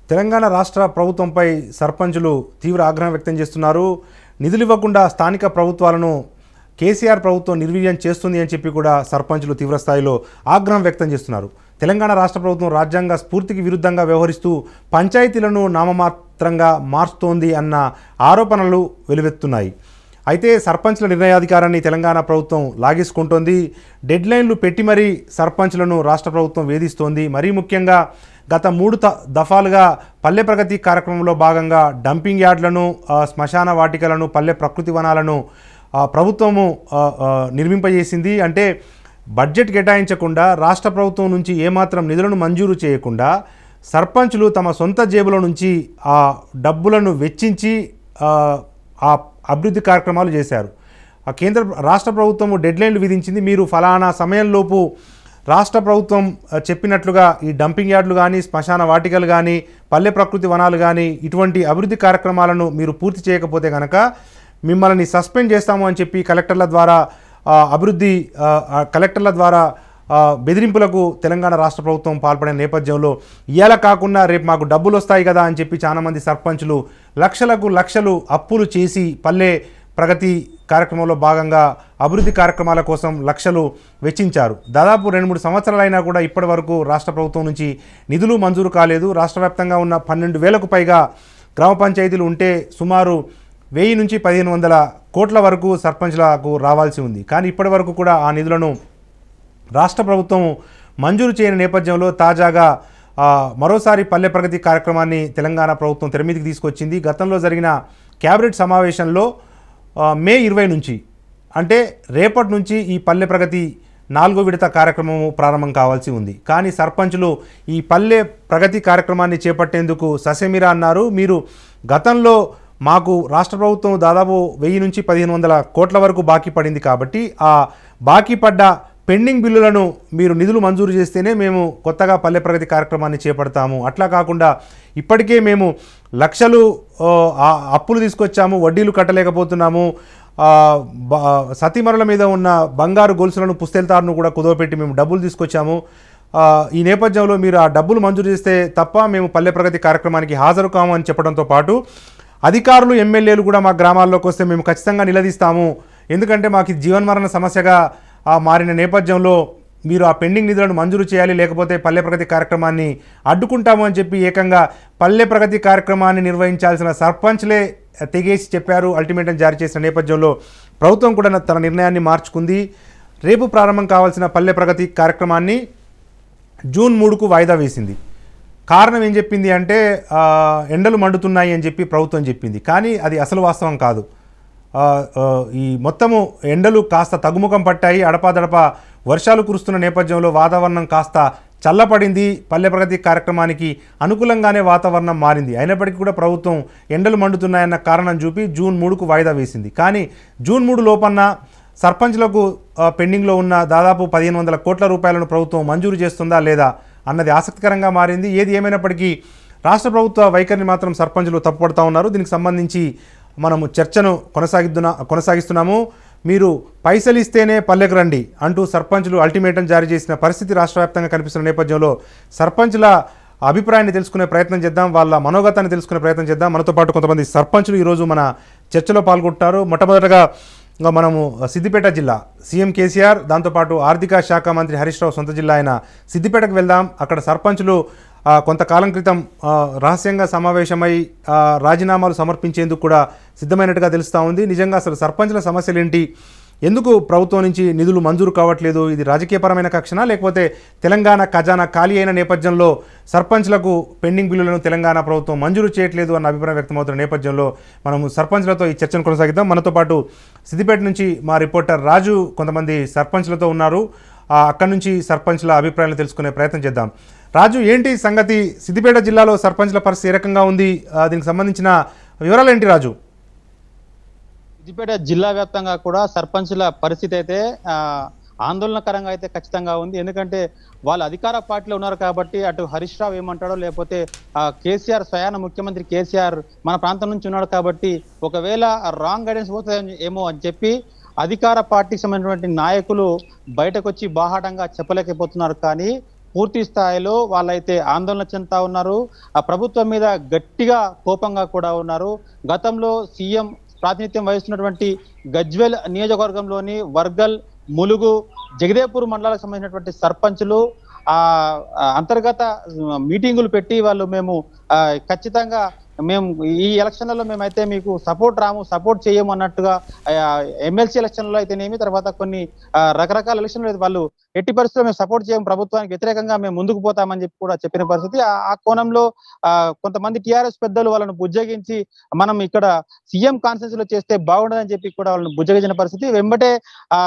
తెలంగాణ రాష్ట్ర ప్రభుత్వంపై సర్పంచులు తీవ్ర ఆగ్రహం వ్యక్తం చేస్తున్నారు నిధులు ఇవ్వకుండా స్థానిక ప్రభుత్వాలను కేసీఆర్ ప్రభుత్వం నిర్వీర్యం చేస్తుంది అని చెప్పి కూడా సర్పంచులు తీవ్ర స్థాయిలో ఆగ్రహం వ్యక్తం చేస్తున్నారు తెలంగాణ రాష్ట్ర ప్రభుత్వం రాజ్యాంగ స్ఫూర్తికి విరుద్ధంగా వ్యవహరిస్తూ పంచాయతీలను నామమాత్రంగా మార్చుతోంది అన్న ఆరోపణలు వెలువెత్తున్నాయి అయితే సర్పంచ్ల నిర్ణయాధికారాన్ని తెలంగాణ ప్రభుత్వం లాగేసుకుంటోంది డెడ్లైన్లు పెట్టి మరీ సర్పంచ్లను రాష్ట్ర ప్రభుత్వం వేధిస్తోంది మరీ ముఖ్యంగా గత మూడు త దఫాలుగా పల్లె ప్రగతి కార్యక్రమంలో భాగంగా డంపింగ్ యార్డ్లను ఆ, శ్మశాన వాటికలను పల్లె ప్రకృతి వనాలను ఆ, ప్రభుత్వము ఆ, ఆ, నిర్మింపజేసింది అంటే బడ్జెట్ కేటాయించకుండా రాష్ట్ర ప్రభుత్వం నుంచి ఏమాత్రం నిధులను మంజూరు చేయకుండా సర్పంచులు తమ సొంత జేబుల నుంచి ఆ డబ్బులను వెచ్చించి ఆ, ఆ అభివృద్ధి కార్యక్రమాలు చేశారు ఆ కేంద్ర రాష్ట్ర ప్రభుత్వం డెడ్లైన్లు విధించింది మీరు ఫలానా సమయంలోపు రాష్ట్ర ప్రభుత్వం ఆ, చెప్పినట్లుగా ఈ డంపింగ్ యార్డులు కానీ శ్మశాన వాటికలు కానీ పల్లె ప్రకృతి వనాలు కానీ ఇటువంటి అభివృద్ధి కార్యక్రమాలను మీరు పూర్తి చేయకపోతే కనుక మిమ్మల్ని సస్పెండ్ చేస్తాము అని చెప్పి కలెక్టర్ల ద్వారా ఆ, అభివృద్ధి ఆ, ఆ, కలెక్టర్ల ద్వారా ఆ, బెదిరింపులకు తెలంగాణ రాష్ట్ర ప్రభుత్వం పాల్పడిన నేపథ్యంలో ఇవాళ కాకుండా రేపు మాకు డబ్బులు వస్తాయి కదా అని చెప్పి చాలామంది సర్పంచులు లక్షలకు లక్షలు అప్పులు చేసి పల్లె ప్రగతి కార్యక్రమంలో భాగంగా అభివృద్ధి కార్యక్రమాల కోసం లక్షలు వెచ్చించారు దాదాపు రెండు మూడు సంవత్సరాలైనా కూడా ఇప్పటి వరకు రాష్ట్ర ప్రభుత్వం నుంచి నిధులు మంజూరు కాలేదు రాష్ట్ర వ్యాప్తంగా ఉన్న పన్నెండు వేలకు పైగా గ్రామ పంచాయతీలు ఉంటే సుమారు వెయ్యి నుంచి పదిహేను వందల కోట్ల వరకు సర్పంచ్లకు రావాల్సి ఉంది కానీ ఇప్పటి వరకు కూడా ఆ నిధులను రాష్ట్ర ప్రభుత్వం మంజూరు చేయని నేపథ్యంలో తాజాగా ఆ, మరోసారి పల్లె ప్రగతి కార్యక్రమాన్ని తెలంగాణ ప్రభుత్వం తెర మీదకి తీసుకొచ్చింది గతంలో జరిగిన క్యాబినెట్ సమావేశంలో ఆ, మే ఇరవై నుంచి అంటే రేపటి నుంచి ఈ పల్లె ప్రగతి నాలుగో విడత కార్యక్రమం ప్రారంభం కావాల్సి ఉంది కానీ సర్పంచులు ఈ పల్లె ప్రగతి కార్యక్రమాన్ని చేపట్టేందుకు ససెమిరా అన్నారు మీరు గతంలో మాకు రాష్ట్ర ప్రభుత్వం దాదాపు వెయ్యి నుంచి పదిహేను వందల కోట్ల వరకు బాకీ పడింది కాబట్టి ఆ బాకీ పడ్డ పెండింగ్ బిల్లులను మీరు నిధులు మంజూరు చేస్తేనే మేము కొత్తగా పల్లె ప్రగతి కార్యక్రమాన్ని చేపడతాము అట్లా కాకుండా ఇప్పటికే మేము లక్షలు ఆ, ఆ అప్పులు తీసుకొచ్చాము వడ్డీలు కట్టలేకపోతున్నాము ఆ, బ- సతీమణుల మీద ఉన్న బంగారు గొలుసులను పుస్తెల్తారును కూడా కుదవపెట్టి మేము డబ్బులు తీసుకొచ్చాము ఆ, ఈ నేపథ్యంలో మీరు ఆ డబ్బులు మంజూరు చేస్తే తప్ప మేము పల్లె ప్రగతి కార్యక్రమానికి హాజరు కాము అని చెప్పడంతో పాటు అధికారులు ఎమ్మెల్యేలు కూడా మా గ్రామాల్లోకి వస్తే మేము ఖచ్చితంగా నిలదీస్తాము ఎందుకంటే మాకు ఇది జీవన్మరణ సమస్యగా ఆ, మారిన నేపథ్యంలో మీరు ఆ పెండింగ్ నిధులను మంజూరు చేయాలి లేకపోతే పల్లె ప్రగతి కార్యక్రమాన్ని అడ్డుకుంటాము అని చెప్పి ఏకంగా పల్లె ప్రగతి కార్యక్రమాన్ని నిర్వహించాల్సిన సర్పంచ్లే తెగేసి చెప్పారు అల్టిమేటం జారీ చేసిన నేపథ్యంలో ప్రభుత్వం కూడా తన నిర్ణయాన్ని మార్చుకుంది రేపు ప్రారంభం కావాల్సిన పల్లె ప్రగతి కార్యక్రమాన్ని జూన్ మూడుకు వాయిదా వేసింది కారణం ఏం చెప్పింది అంటే ఆ, ఎండలు మండుతున్నాయి అని చెప్పి ప్రభుత్వం చెప్పింది కానీ అది అసలు వాస్తవం కాదు ఆ, ఆ, ఈ మొత్తము ఎండలు కాస్త తగ్గుముఖం పట్టాయి అడపాదడప వర్షాలు కురుస్తున్న నేపథ్యంలో వాతావరణం కాస్త చల్లపడింది పల్లె ప్రగతి కార్యక్రమానికి అనుకూలంగానే వాతావరణం మారింది అయినప్పటికీ కూడా ప్రభుత్వం ఎండలు మండుతున్నాయన్న కారణం చూపి జూన్ మూడుకు వాయిదా వేసింది కానీ జూన్ మూడు లోపన్న సర్పంచ్లకు ఆ, పెండింగ్లో ఉన్న దాదాపు పదిహేను వందల కోట్ల రూపాయలను ప్రభుత్వం మంజూరు చేస్తుందా లేదా అన్నది ఆసక్తికరంగా మారింది ఏది ఏమైనప్పటికీ రాష్ట్ర ప్రభుత్వ వైఖరిని మాత్రం సర్పంచులు తప్పుపడతా ఉన్నారు దీనికి సంబంధించి మనము చర్చను కొనసాగిద్దున కొనసాగిస్తున్నాము మీరు పైసలు ఇస్తేనే పల్లెకు రండి అంటూ సర్పంచులు అల్టిమేటం జారీ చేసిన పరిస్థితి రాష్ట్ర వ్యాప్తంగా కనిపిస్తున్న నేపథ్యంలో సర్పంచుల అభిప్రాయాన్ని తెలుసుకునే ప్రయత్నం చేద్దాం వాళ్ళ మనోగతాన్ని తెలుసుకునే ప్రయత్నం చేద్దాం మనతో పాటు కొంతమంది సర్పంచులు ఈరోజు మన చర్చలో పాల్గొంటారు మొట్టమొదటగా ఇంకా మనము సిద్దిపేట జిల్లా సీఎం కేసీఆర్ దాంతోపాటు ఆర్థిక శాఖ మంత్రి హరీష్ రావు సొంత జిల్లా అయిన సిద్దిపేటకు వెళ్దాం అక్కడ సర్పంచులు ఆ, కొంతకాలం క్రితం ఆ, రహస్యంగా సమావేశమై ఆ, రాజీనామాలు సమర్పించేందుకు కూడా సిద్ధమైనట్టుగా తెలుస్తూ ఉంది నిజంగా అసలు సర్పంచుల సమస్యలు ఏంటి ఎందుకు ప్రభుత్వం నుంచి నిధులు మంజూరు కావట్లేదు ఇది రాజకీయపరమైన కక్షనా లేకపోతే తెలంగాణ ఖజానా ఖాళీ అయిన నేపథ్యంలో సర్పంచ్లకు పెండింగ్ బిల్లులను తెలంగాణ ప్రభుత్వం మంజూరు చేయట్లేదు అన్న అభిప్రాయం వ్యక్తమవుతున్న నేపథ్యంలో మనము సర్పంచ్లతో ఈ చర్చను కొనసాగిద్దాం మనతో పాటు సిద్దిపేట నుంచి మా రిపోర్టర్ రాజు కొంతమంది సర్పంచ్లతో ఉన్నారు ఆ, అక్కడి నుంచి సర్పంచ్ల అభిప్రాయాలు తెలుసుకునే ప్రయత్నం చేద్దాం రాజు ఏంటి సంగతి సిద్దిపేట జిల్లాలో సర్పంచ్ల పరిస్థితి ఏ రకంగా ఉంది ఆ, దీనికి సంబంధించిన వివరాలు ఏంటి రాజు సిద్దిపేట జిల్లా వ్యాప్తంగా కూడా సర్పంచుల పరిస్థితి అయితే ఆ, ఆందోళనకరంగా అయితే ఖచ్చితంగా ఉంది ఎందుకంటే వాళ్ళు అధికార పార్టీలో ఉన్నారు కాబట్టి అటు హరీష్ రావు ఏమంటాడో లేకపోతే ఆ, కేసీఆర్ స్వయాన ముఖ్యమంత్రి కేసీఆర్ మన ప్రాంతం నుంచి ఉన్నాడు కాబట్టి ఒకవేళ రాంగ్ గైడెన్స్ పోతుంది ఏమో అని చెప్పి అధికార పార్టీకి సంబంధించినటువంటి నాయకులు బయటకు వచ్చి బాహాటంగా చెప్పలేకపోతున్నారు కానీ పూర్తి స్థాయిలో వాళ్ళైతే ఆందోళన చెందుతా ఉన్నారు ఆ ప్రభుత్వం మీద గట్టిగా కోపంగా కూడా ఉన్నారు గతంలో సీఎం ప్రాతినిధ్యం వహిస్తున్నటువంటి గజ్వెల్ నియోజకవర్గంలోని వర్గల్ ములుగు జగదేపూర్ మండలాలకు సంబంధించినటువంటి సర్పంచులు ఆ ఆ, అంతర్గత మీటింగులు పెట్టి వాళ్ళు మేము ఆ, ఖచ్చితంగా మేము ఈ ఎలక్షన్లలో మేమైతే మీకు సపోర్ట్ రాము సపోర్ట్ చేయము అన్నట్టుగా ఎమ్మెల్సీ ఎలక్షన్లో అయితేనేమి తర్వాత కొన్ని ఆ, రకరకాల ఎలక్షన్లు వాళ్ళు ఎట్టి పరిస్థితుల్లో మేము సపోర్ట్ చేయము ప్రభుత్వానికి వ్యతిరేకంగా మేము ముందుకు పోతామని చెప్పి కూడా చెప్పిన పరిస్థితి ఆ- ఆ కోణంలో ఆ, కొంతమంది టిఆర్ఎస్ పెద్దలు వాళ్ళను బుజ్జగించి మనం ఇక్కడ సీఎం కాన్ఫరెన్స్ లో చేస్తే బాగుండదని చెప్పి కూడా వాళ్ళని బుజ్జగించిన పరిస్థితి వెంబటే ఆ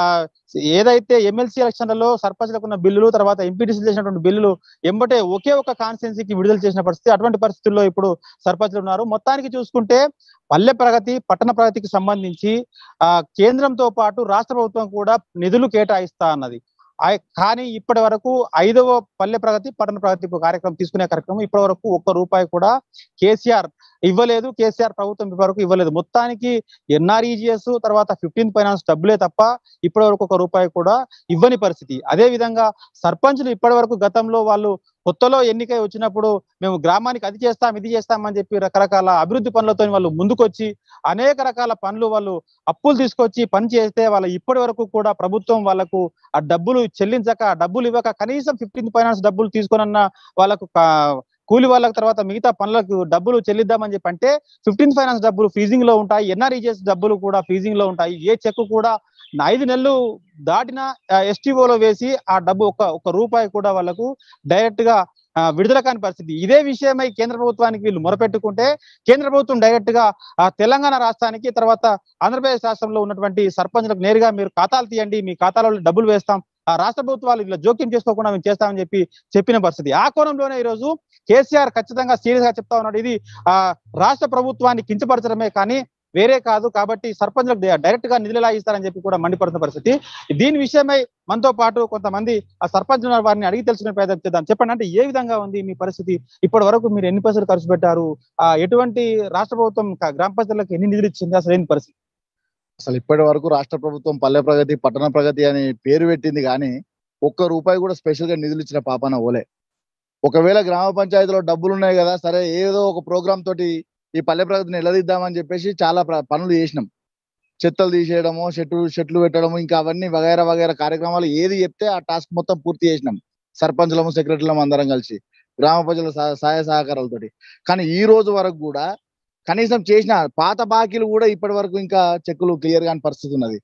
ఏదైతే ఎమ్మెల్సీ ఎలక్షన్లలో సర్పంచ్లకు ఉన్న బిల్లులు తర్వాత ఎంపీటీసీ చేసినటువంటి బిల్లులు ఎంబటే ఒకే ఒక కాన్స్టిట్యున్సీకి విడుదల చేసిన పరిస్థితి అటువంటి పరిస్థితుల్లో ఇప్పుడు సర్పంచ్లు ఉన్నారు మొత్తానికి చూసుకుంటే పల్లె ప్రగతి పట్టణ ప్రగతికి సంబంధించి ఆ కేంద్రంతో పాటు రాష్ట్ర ప్రభుత్వం కూడా నిధులు కేటాయిస్తా అన్నది ఆ- కానీ ఇప్పటి వరకు ఐదవ పల్లె ప్రగతి పట్టణ ప్రగతి కార్యక్రమం తీసుకునే కార్యక్రమం ఇప్పటి వరకు ఒక్క రూపాయి కూడా కేసీఆర్ ఇవ్వలేదు కేసీఆర్ ప్రభుత్వం ఇప్పటి వరకు ఇవ్వలేదు మొత్తానికి ఎన్ఆర్ఈజిఎస్ తర్వాత ఫిఫ్టీన్ ఫైనాన్స్ డబ్బులే తప్ప ఇప్పటి వరకు ఒక రూపాయి కూడా ఇవ్వని పరిస్థితి అదే విధంగా సర్పంచులు ఇప్పటి వరకు గతంలో వాళ్ళు కొత్తలో ఎన్నికై వచ్చినప్పుడు మేము గ్రామానికి అది చేస్తాం ఇది చేస్తాం అని చెప్పి రకరకాల అభివృద్ధి పనులతో వాళ్ళు ముందుకొచ్చి అనేక రకాల పనులు వాళ్ళు అప్పులు తీసుకొచ్చి పని చేస్తే వాళ్ళ ఇప్పటి వరకు కూడా ప్రభుత్వం వాళ్ళకు ఆ డబ్బులు చెల్లించక ఆ డబ్బులు ఇవ్వక కనీసం ఫిఫ్టీన్ ఫైనాన్స్ డబ్బులు తీసుకొనన్న వాళ్ళకు కా- కూలి వాళ్ళకి తర్వాత మిగతా పనులకు డబ్బులు చెల్లిద్దామని చెప్పి అంటే ఫిఫ్టీన్ ఫైనాన్స్ డబ్బులు ఫీజింగ్ లో ఉంటాయి ఎన్ఆర్ఈజెస్ డబ్బులు కూడా ఫీజింగ్ లో ఉంటాయి ఏ చెక్ కూడా ఐదు నెలలు దాటిన ఎస్టీఓలో వేసి ఆ డబ్బు ఒక ఒక రూపాయి కూడా వాళ్ళకు డైరెక్ట్ గా ఆ, విడుదల కాని పరిస్థితి ఇదే విషయమై కేంద్ర ప్రభుత్వానికి వీళ్ళు మొరపెట్టుకుంటే కేంద్ర ప్రభుత్వం డైరెక్ట్ గా ఆ, తెలంగాణ రాష్ట్రానికి తర్వాత ఆంధ్రప్రదేశ్ రాష్ట్రంలో ఉన్నటువంటి సర్పంచ్లకు నేరుగా మీరు ఖాతాలు తీయండి మీ ఖాతాలో డబ్బులు వేస్తాం ఆ రాష్ట్ర ప్రభుత్వాలు ఇలా జోక్యం చేసుకోకుండా మేము చేస్తామని చెప్పి చెప్పిన పరిస్థితి ఆ కోణంలోనే ఈ రోజు కేసీఆర్ ఖచ్చితంగా సీరియస్ గా చెప్తా ఉన్నాడు ఇది ఆ రాష్ట్ర ప్రభుత్వాన్ని కించపరచడమే కానీ వేరే కాదు కాబట్టి సర్పంచ్లకు డైరెక్ట్ గా నిధులు ఎలా ఇస్తారని చెప్పి కూడా మండిపడుతున్న పరిస్థితి దీని విషయమై మనతో పాటు కొంతమంది ఆ సర్పంచ్ ఉన్న వారిని అడిగి తెలుసుకునే ప్రయత్నం చేద్దాం చెప్పండి అంటే ఏ విధంగా ఉంది మీ పరిస్థితి ఇప్పటి వరకు మీరు ఎన్ని పైసలు ఖర్చు పెట్టారు ఆ ఎటువంటి రాష్ట్ర ప్రభుత్వం క- గ్రామ పంచాయతీలకు ఎన్ని నిధులు ఇచ్చింది అసలు ఏంటి పరిస్థితి అసలు ఇప్పటి వరకు రాష్ట్ర ప్రభుత్వం పల్లె ప్రగతి పట్టణ ప్రగతి అని పేరు పెట్టింది కానీ ఒక్క రూపాయి కూడా స్పెషల్ గా నిధులు ఇచ్చిన పాపాన ఓలే ఒకవేళ గ్రామ పంచాయతీలో డబ్బులు ఉన్నాయి కదా సరే ఏదో ఒక ప్రోగ్రామ్ తోటి ఈ పల్లె ప్రగతిని నిలదీద్దామని చెప్పేసి చాలా ప్ర- పనులు చేసినాం చెత్తలు తీసేయడము చెట్లు చెట్లు పెట్టడము ఇంకా అవన్నీ వగైరా వగైరా కార్యక్రమాలు ఏది చెప్తే ఆ టాస్క్ మొత్తం పూర్తి చేసినాం సర్పంచులము సెక్రటరీలము అందరం కలిసి గ్రామ ప్రజల సహ- సహాయ సహకారాలతోటి కానీ ఈ రోజు వరకు కూడా కనీసం చేసిన పాత బాకీలు కూడా ఇప్పటి వరకు ఇంకా చెక్కులు క్లియర్ కాని పరిస్థితి ఉన్నది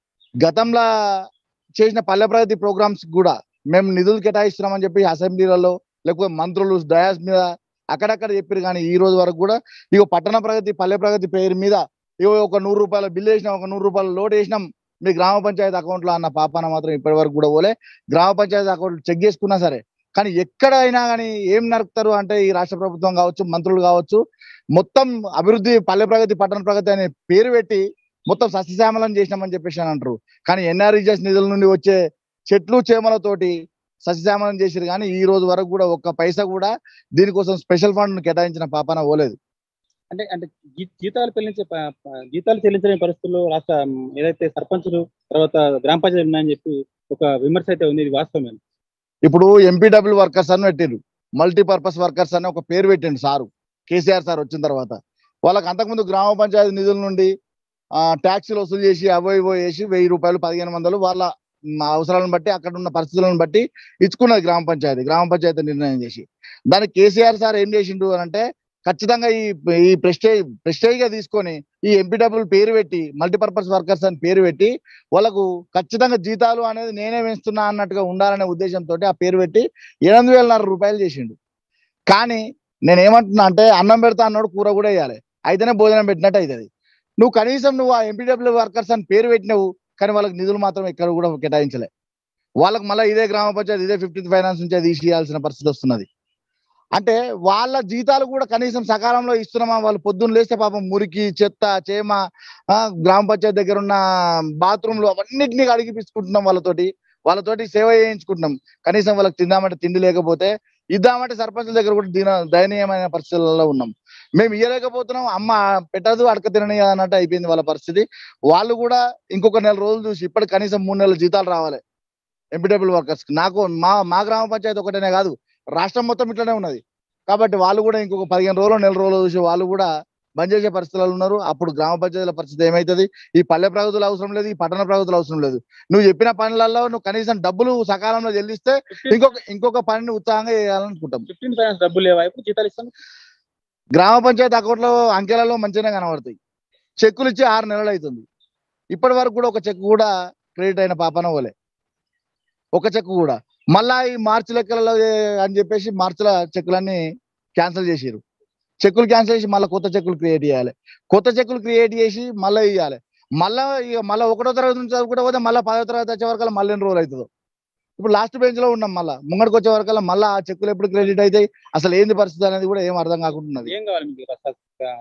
గతంలో చేసిన పల్లె ప్రగతి ప్రోగ్రామ్స్ కూడా మేము నిధులు కేటాయిస్తున్నామని చెప్పి అసెంబ్లీలలో లేకపోతే మంత్రులు డయాస్ మీద అక్కడక్కడ చెప్పారు కానీ ఈ రోజు వరకు కూడా ఇగో పట్టణ ప్రగతి పల్లె ప్రగతి పేరు మీద ఇగో ఒక నూరు రూపాయల బిల్లు వేసినాం ఒక నూరు రూపాయల లోడ్ వేసినాం మీ గ్రామ పంచాయతీ అకౌంట్ లో అన్న పాపాన మాత్రం ఇప్పటి వరకు కూడా పోలే గ్రామ పంచాయతీ అకౌంట్ చెక్ చేసుకున్నా సరే కానీ ఎక్కడైనా కానీ ఏం నరుకుతారు అంటే ఈ రాష్ట్ర ప్రభుత్వం కావచ్చు మంత్రులు కావచ్చు మొత్తం అభివృద్ధి పల్లె ప్రగతి పట్టణ ప్రగతి అనే పేరు పెట్టి మొత్తం సస్యశ్యామలం చేసినామని చెప్పేసి అని అంటారు కానీ ఎన్ఆర్ఈజెస్ నిధుల నుండి వచ్చే చెట్లు చేమలతోటి సస్యశ్యామలం చేసిరు కానీ ఈ రోజు వరకు కూడా ఒక్క పైసా కూడా దీనికోసం స్పెషల్ ఫండ్ కేటాయించిన పాపన పోలేదు అంటే అంటే జీ- జీతాలు చెల్లించే ప- ప- జీతాలు చెల్లించలేని పరిస్థితుల్లో రాష్ట్ర మ్, ఏదైతే సర్పంచులు తర్వాత గ్రామ పంచాయతీ ఉన్నాయని చెప్పి ఒక విమర్శ అయితే ఉంది ఇది వాస్తవమే ఇప్పుడు ఎంపీడబ్ల్యూ వర్కర్స్ అని పెట్టిరు మల్టీపర్పస్ వర్కర్స్ అని ఒక పేరు పెట్టిండు సారు కేసీఆర్ సార్ వచ్చిన తర్వాత వాళ్ళకి అంతకుముందు గ్రామ పంచాయతీ నిధుల నుండి ఆ ట్యాక్సీలు వసూలు చేసి అవో ఇవో వేసి వెయ్యి రూపాయలు పదిహేను వందలు వాళ్ళ మ్, అవసరాలను బట్టి అక్కడ ఉన్న పరిస్థితులను బట్టి ఇచ్చుకున్నది గ్రామ పంచాయతీ గ్రామ పంచాయతీ నిర్ణయం చేసి దానికి కేసీఆర్ సార్ ఏం చేసిండు అని అంటే ఖచ్చితంగా ఈ ఈ ప్రెస్టేజ్ ప్రెస్టేజ్ గా తీసుకొని ఈ ఎంపీడబ్ల్యూ పేరు పెట్టి మల్టీపర్పస్ వర్కర్స్ అని పేరు పెట్టి వాళ్ళకు ఖచ్చితంగా జీతాలు అనేది నేనే వేస్తున్నా అన్నట్టుగా ఉండాలనే ఉద్దేశంతో ఆ పేరు పెట్టి ఎనిమిది వేలన్నర రూపాయలు చేసిండు కానీ నేను ఏమంటున్నా అంటే అన్నం పెడతా అన్నాడు కూర కూడా వేయాలి అయితేనే భోజనం పెట్టినట్టు అవుతుంది నువ్వు కనీసం నువ్వు ఆ ఎంపీడబ్ల్యూ వర్కర్స్ అని పేరు పెట్టినావు కానీ వాళ్ళకి నిధులు మాత్రం ఎక్కడ కూడా కేటాయించలే వాళ్ళకి మళ్ళీ ఇదే గ్రామ పంచాయతీ ఇదే ఫిఫ్టీన్త్ ఫైనాన్స్ నుంచి తీసేయాల్సిన పరిస్థితి వస్తున్నది అంటే వాళ్ళ జీతాలు కూడా కనీసం సకాలంలో ఇస్తున్నామా వాళ్ళు పొద్దున్న లేస్తే పాపం మురికి చెత్త చేమ ఆ, గ్రామ పంచాయతీ దగ్గర ఉన్న బాత్రూమ్లు అవన్నిటిని అడిగిపించుకుంటున్నాం వాళ్ళతోటి వాళ్ళతోటి సేవ చేయించుకుంటున్నాం కనీసం వాళ్ళకి తిందామంటే తిండి లేకపోతే ఇద్దామంటే సర్పంచుల దగ్గర కూడా దీన దయనీయమైన పరిస్థితులలో ఉన్నాం మేము ఇయ్యలేకపోతున్నాం అమ్మ పెట్టదు అడక తినని అన్నట్టు అయిపోయింది వాళ్ళ పరిస్థితి వాళ్ళు కూడా ఇంకొక నెల రోజులు చూసి ఇప్పటికి కనీసం మూడు నెలల జీతాలు రావాలి ఎంపీడబ్ల్యూ వర్కర్స్ నాకు మా మా గ్రామ పంచాయతీ ఒకటేనే కాదు రాష్ట్రం మొత్తం ఇట్లనే ఉన్నది కాబట్టి వాళ్ళు కూడా ఇంకొక పదిహేను రోజులు నెల రోజులు చూసి వాళ్ళు కూడా బంద్ చేసే పరిస్థితులు ఉన్నారు అప్పుడు గ్రామ పంచాయతీల పరిస్థితి ఏమైతుంది ఈ పల్లె ప్రగతులు అవసరం లేదు ఈ పట్టణ ప్రగతులు అవసరం లేదు నువ్వు చెప్పిన పనులలో నువ్వు కనీసం డబ్బులు సకాలంలో చెల్లిస్తే ఇంకొక ఇంకొక పనిని ఉత్సాహంగా చేయాలనుకుంటాం ఫిఫ్టీన్ ఫైనాన్స్ డబ్బులు లేవా ఇప్పుడు జీతాలు ఇస్తాను గ్రామ పంచాయతీ అకౌంట్లో అంకెలలో మంచిగానే కనబడతాయి చెక్కులు ఇచ్చి ఆరు నెలలు అవుతుంది ఇప్పటి వరకు కూడా ఒక చెక్ కూడా క్రెడిట్ అయిన పాపన పోలే ఒక చెక్ కూడా మళ్ళా ఈ మార్చి లెక్కలలో ఏ- అని చెప్పేసి మార్చిల చెక్కులన్నీ క్యాన్సిల్ చేసారు చెక్కులు క్యాన్సిల్ చేసి మళ్ళీ కొత్త చెక్కులు క్రియేట్ చేయాలి కొత్త చెక్కులు క్రియేట్ చేసి మళ్ళీ ఇవ్వాలి మళ్ళా ఇక మళ్ళీ ఒకటో తరగతి నుంచి చదువుకుంటే పోతే మళ్ళీ పదో తరగతి వచ్చే వరకు మళ్ళీ ఎన్ని రోజులు అవుతుందో ఇప్పుడు లాస్ట్ బెంచ్ లో ఉన్నాం మళ్ళీ ముంగడికి వచ్చే వరకు మళ్ళీ ఆ చెక్కులు ఎప్పుడు క్రెడిట్ అవుతాయి అసలు ఏంది పరిస్థితి అనేది కూడా ఏం అర్థం కాకుంటున్నది ఏం కావాలి మీకు అసలు?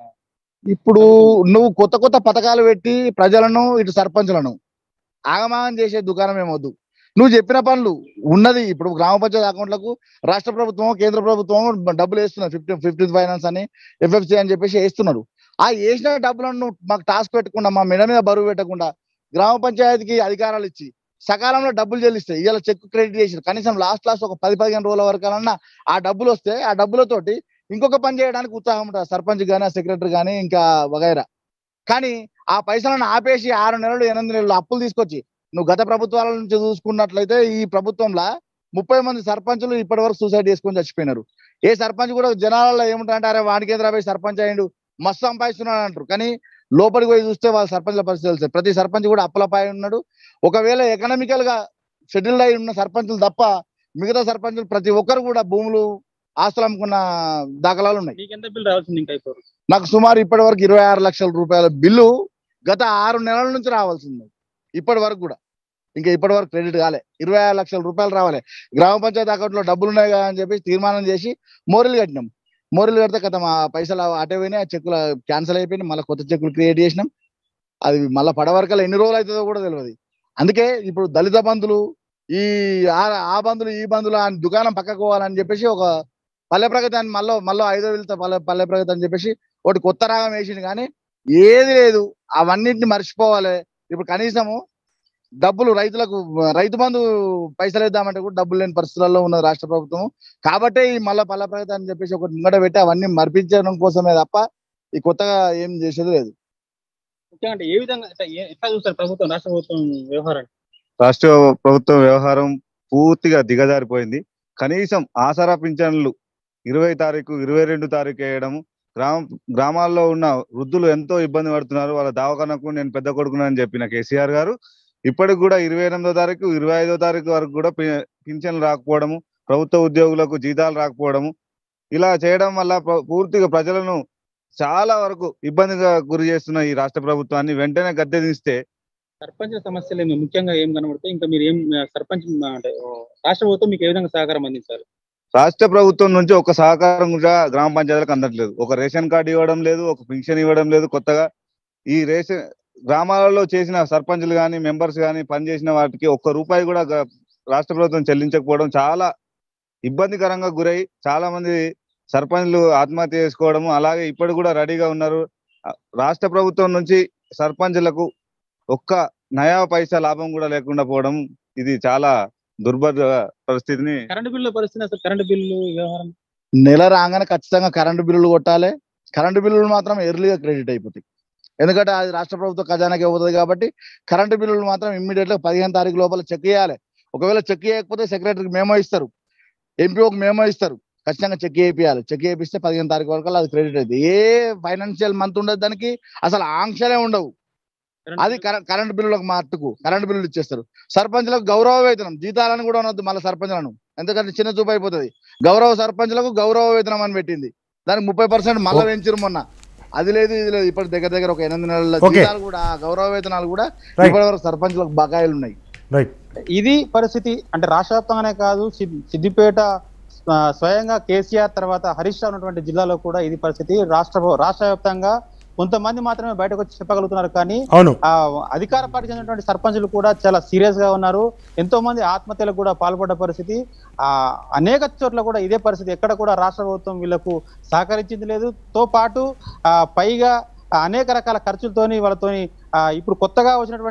ఇప్పుడు నువ్వు కొత్త కొత్త పథకాలు పెట్టి ప్రజలను ఇటు సర్పంచులను ఆగమాగం చేసే దుకాణం ఏమొద్దు నువ్వు చెప్పిన పనులు ఉన్నది ఇప్పుడు గ్రామ పంచాయతీ అకౌంట్లకు రాష్ట్ర ప్రభుత్వం కేంద్ర ప్రభుత్వం డబ్బులు వేస్తున్నారు ఫిఫ్టీ ఫిఫ్టీన్ ఫైనాన్స్ అని ఎఫ్ఎఫ్సి అని చెప్పేసి వేస్తున్నారు ఆ వేసిన డబ్బులను నువ్వు మాకు టాస్క్ పెట్టకుండా మా మెడ మీద బరువు పెట్టకుండా గ్రామ పంచాయతీకి అధికారాలు ఇచ్చి సకాలంలో డబ్బులు చెల్లిస్తాయి ఇవాళ చెక్ క్రెడిట్ చేసి కనీసం లాస్ట్ లాస్ట్ ఒక పది పదిహేను రోజుల వరకన్నా ఆ డబ్బులు వస్తే ఆ డబ్బులతోటి ఇంకొక పని చేయడానికి ఉత్సాహం ఉంటుంది సర్పంచ్ కానీ సెక్రటరీ కానీ ఇంకా వగైరా కానీ ఆ పైసలను ఆపేసి ఆరు నెలలు ఎనిమిది నెలలు అప్పులు తీసుకొచ్చి నువ్వు గత ప్రభుత్వాల నుంచి చూసుకున్నట్లయితే ఈ ప్రభుత్వంలో ముప్పై మంది సర్పంచులు ఇప్పటి వరకు సూసైడ్ చేసుకొని చచ్చిపోయినారు ఏ సర్పంచ్ కూడా జనాలలో ఏముంటారంటే అరే వాడికి ఎదురా పోయి సర్పంచ్ అయ్యిండు మస్తు సంపాదిస్తున్నాడు అంటారు కానీ లోపలికి పోయి చూస్తే వాళ్ళ సర్పంచ్ల పరిస్థితి తెలుస్తుంది ప్రతి సర్పంచ్ కూడా అప్పులపై ఉన్నాడు ఒకవేళ ఎకనామికల్ గా షెడ్యూల్ అయి ఉన్న సర్పంచులు తప్ప మిగతా సర్పంచులు ప్రతి ఒక్కరు కూడా భూములు ఆస్తులు అమ్ముకున్న దాఖలాలు ఉన్నాయి మీకు ఎంత బిల్ రావాల్సింది ఇంకా ఇప్పుడు నాకు సుమారు ఇప్పటి వరకు ఇరవై ఆరు లక్షల రూపాయల బిల్లు గత ఆరు నెలల నుంచి రావాల్సింది ఇప్పటి వరకు కూడా ఇంకా ఇప్పటి వరకు క్రెడిట్ కాలే ఇరవై ఆరు లక్షల రూపాయలు రావాలి గ్రామ పంచాయతీ అకౌంట్ లో డబ్బులు ఉన్నాయి కదా అని చెప్పి తీర్మానం చేసి మోరీలు కట్టినాం మోరీలు కడితే కథ మా పైసలు అటే పోయినాయి ఆ చెక్కులు క్యాన్సిల్ అయిపోయినాయి మళ్ళీ కొత్త చెక్కులు క్రియేట్ చేసినాం అది మళ్ళీ పడవరకల్లా ఎన్ని రోజులు అవుతుందో కూడా తెలియదు అందుకే ఇప్పుడు దళిత బంధులు ఈ ఆ- ఆ బంధులు ఈ బంధులు అని దుకాణం పక్కకు పోవాలని చెప్పేసి ఒక పల్లె ప్రగతి అని మళ్ళీ మళ్ళీ ఐదో వెళ్తే పల్లె పల్లె ప్రగతి అని చెప్పేసి ఒకటి కొత్త రాగం వేసింది కానీ ఏది లేదు అవన్నిటిని మర్చిపోవాలి ఇప్పుడు కనీసము డబ్బులు రైతులకు రైతు బంధు పైసలు ఇద్దామంటే కూడా డబ్బులు లేని పరిస్థితుల్లో ఉన్నది రాష్ట్ర ప్రభుత్వం కాబట్టే ఈ మళ్ళా పల్లె ప్రగతి అని చెప్పేసి ఒకటి ముంగట పెట్టి అవన్నీ మర్పించడం కోసమే తప్ప ఈ కొత్తగా ఏం చేసేది లేదు ముఖ్యంగా అంటే ఏ విధంగా అంటే ఏ- ఎట్లా చూస్తారు ప్రభుత్వం రాష్ట్ర ప్రభుత్వం వ్యవహారాన్ని రాష్ట్ర ప్రభుత్వం వ్యవహారం పూర్తిగా దిగజారిపోయింది కనీసం ఆసరా పింఛన్లు ఇరవై తారీఖు ఇరవై రెండు తారీఖు వేయడం గ్రామ గ్రామాల్లో ఉన్న వృద్ధులు ఎంతో ఇబ్బంది పడుతున్నారు వాళ్ళ దవాఖానకు నేను పెద్ద కొడుకునని చెప్పిన కేసీఆర్ గారు ఇప్పటికి కూడా ఇరవై ఎనిమిదో తారీఖు ఇరవై ఐదో తారీఖు వరకు కూడా పి- పింఛన్లు రాకపోవడము ప్రభుత్వ ఉద్యోగులకు జీతాలు రాకపోవడము ఇలా చేయడం వల్ల ప్ర- పూర్తిగా ప్రజలను చాలా వరకు ఇబ్బందిగా గురి చేస్తున్న ఈ రాష్ట్ర ప్రభుత్వాన్ని వెంటనే గద్దె దిస్తే సర్పంచ్ సమస్యలు ఏమి ముఖ్యంగా ఏం కనబడతాయి ఇంకా మీరు ఏం ఆ, సర్పంచ్ ఆ, అంటే ఓ, రాష్ట్ర ప్రభుత్వం మీకు ఏ విధంగా సహకారం అందించాలి రాష్ట్ర ప్రభుత్వం నుంచి ఒక సహకారం కూడా గ్రామ పంచాయతీలకు అందట్లేదు ఒక రేషన్ కార్డు ఇవ్వడం లేదు ఒక పింఛన్ ఇవ్వడం లేదు కొత్తగా ఈ రేషన్ గ్రామాలలో చేసిన సర్పంచ్లు కానీ మెంబర్స్ కానీ పనిచేసిన వాటికి ఒక్క రూపాయి కూడా గ- రాష్ట్ర ప్రభుత్వం చెల్లించకపోవడం చాలా ఇబ్బందికరంగా గురై చాలా మంది సర్పంచ్లు ఆత్మహత్య చేసుకోవడం అలాగే ఇప్పుడు కూడా రెడీగా ఉన్నారు ఆ, రాష్ట్ర ప్రభుత్వం నుంచి సర్పంచ్లకు ఒక్క నయా పైసా లాభం కూడా లేకుండా పోవడం ఇది చాలా దుర్భర పరిస్థితిని కరెంటు బిల్లు పరిస్థితి అసలు కరెంటు బిల్లు వ్యవహారం నెల రాగానే ఖచ్చితంగా కరెంటు బిల్లులు కొట్టాలి కరెంటు బిల్లులు మాత్రం ఎర్లీగా క్రెడిట్ అయిపోతాయి ఎందుకంటే అది రాష్ట్ర ప్రభుత్వ ఖజానాకి ఇవ్వదు కాబట్టి కరెంటు బిల్లులు మాత్రం ఇమ్మీడియట్ గా పదిహేను తారీఖు లోపల చెక్ చేయాలి ఒకవేళ చెక్ చేయకపోతే సెక్రటరీకి మేమో ఇస్తారు ఎంపీఓకి మేమో ఇస్తారు ఖచ్చితంగా చెక్ చేయాలి చెక్ చేపిస్తే పదిహేను తారీఖు వరకు అది క్రెడిట్ అవుతుంది ఏ ఫైనాన్షియల్ మంత్ ఉండదు దానికి అసలు ఆంక్షలే ఉండవు కరెంటు అది కరెంట్ కరెంట్ బిల్లులకు మట్టుకు కరెంట్ బిల్లులు ఇచ్చేస్తారు సర్పంచ్లకు గౌరవ వేతనం జీతాలను కూడా అనొద్దు మళ్ళీ సర్పంచ్లను ఎందుకంటే చిన్న చూపు అయిపోతుంది గౌరవ సర్పంచ్లకు గౌరవ వేతనం అని పెట్టింది దానికి ముప్పై పర్సెంట్ మళ్ళీ ఓ. పెంచారు మొన్న అది లేదు ఇది లేదు ఇప్పుడు దగ్గర దగ్గర ఒక ఎనిమిది నెలల ఓకే. జీతాలు కూడా ఆ గౌరవ వేతనాలు కూడా Right. ఇప్పటి వరకు సర్పంచ్లకు బకాయిలు ఉన్నాయి రైట్ ఇది పరిస్థితి అంటే రాష్ట్ర వ్యాప్తంగానే కాదు సిద్- సిద్దిపేట ఆ, స్వయంగా కేసీఆర్ తర్వాత హరీష్ రావు ఉన్నటువంటి జిల్లాలో కూడా ఇది పరిస్థితి రాష్ట్ర రాష్ట్ర వ్యాప్తంగా కొంతమంది మాత్రమే బయటకు వచ్చి చెప్పగలుగుతున్నారు కానీ అవును ఆ అధికార పార్టీకి చెందినటువంటి సర్పంచులు కూడా చాలా సీరియస్ గా ఉన్నారు ఎంతో మంది ఆత్మహత్యలకు కూడా పాల్పడ్డ పరిస్థితి ఆ అనేక చోట్ల కూడా ఇదే పరిస్థితి ఎక్కడ కూడా రాష్ట్ర ప్రభుత్వం వీళ్ళకు సహకరించింది లేదు తో పాటు ఆ పైగా ఆ అనేక రకాల ఖర్చులతోని వాళ్ళతోని ఆ ఇప్పుడు కొత్తగా వచ్చినటువంటి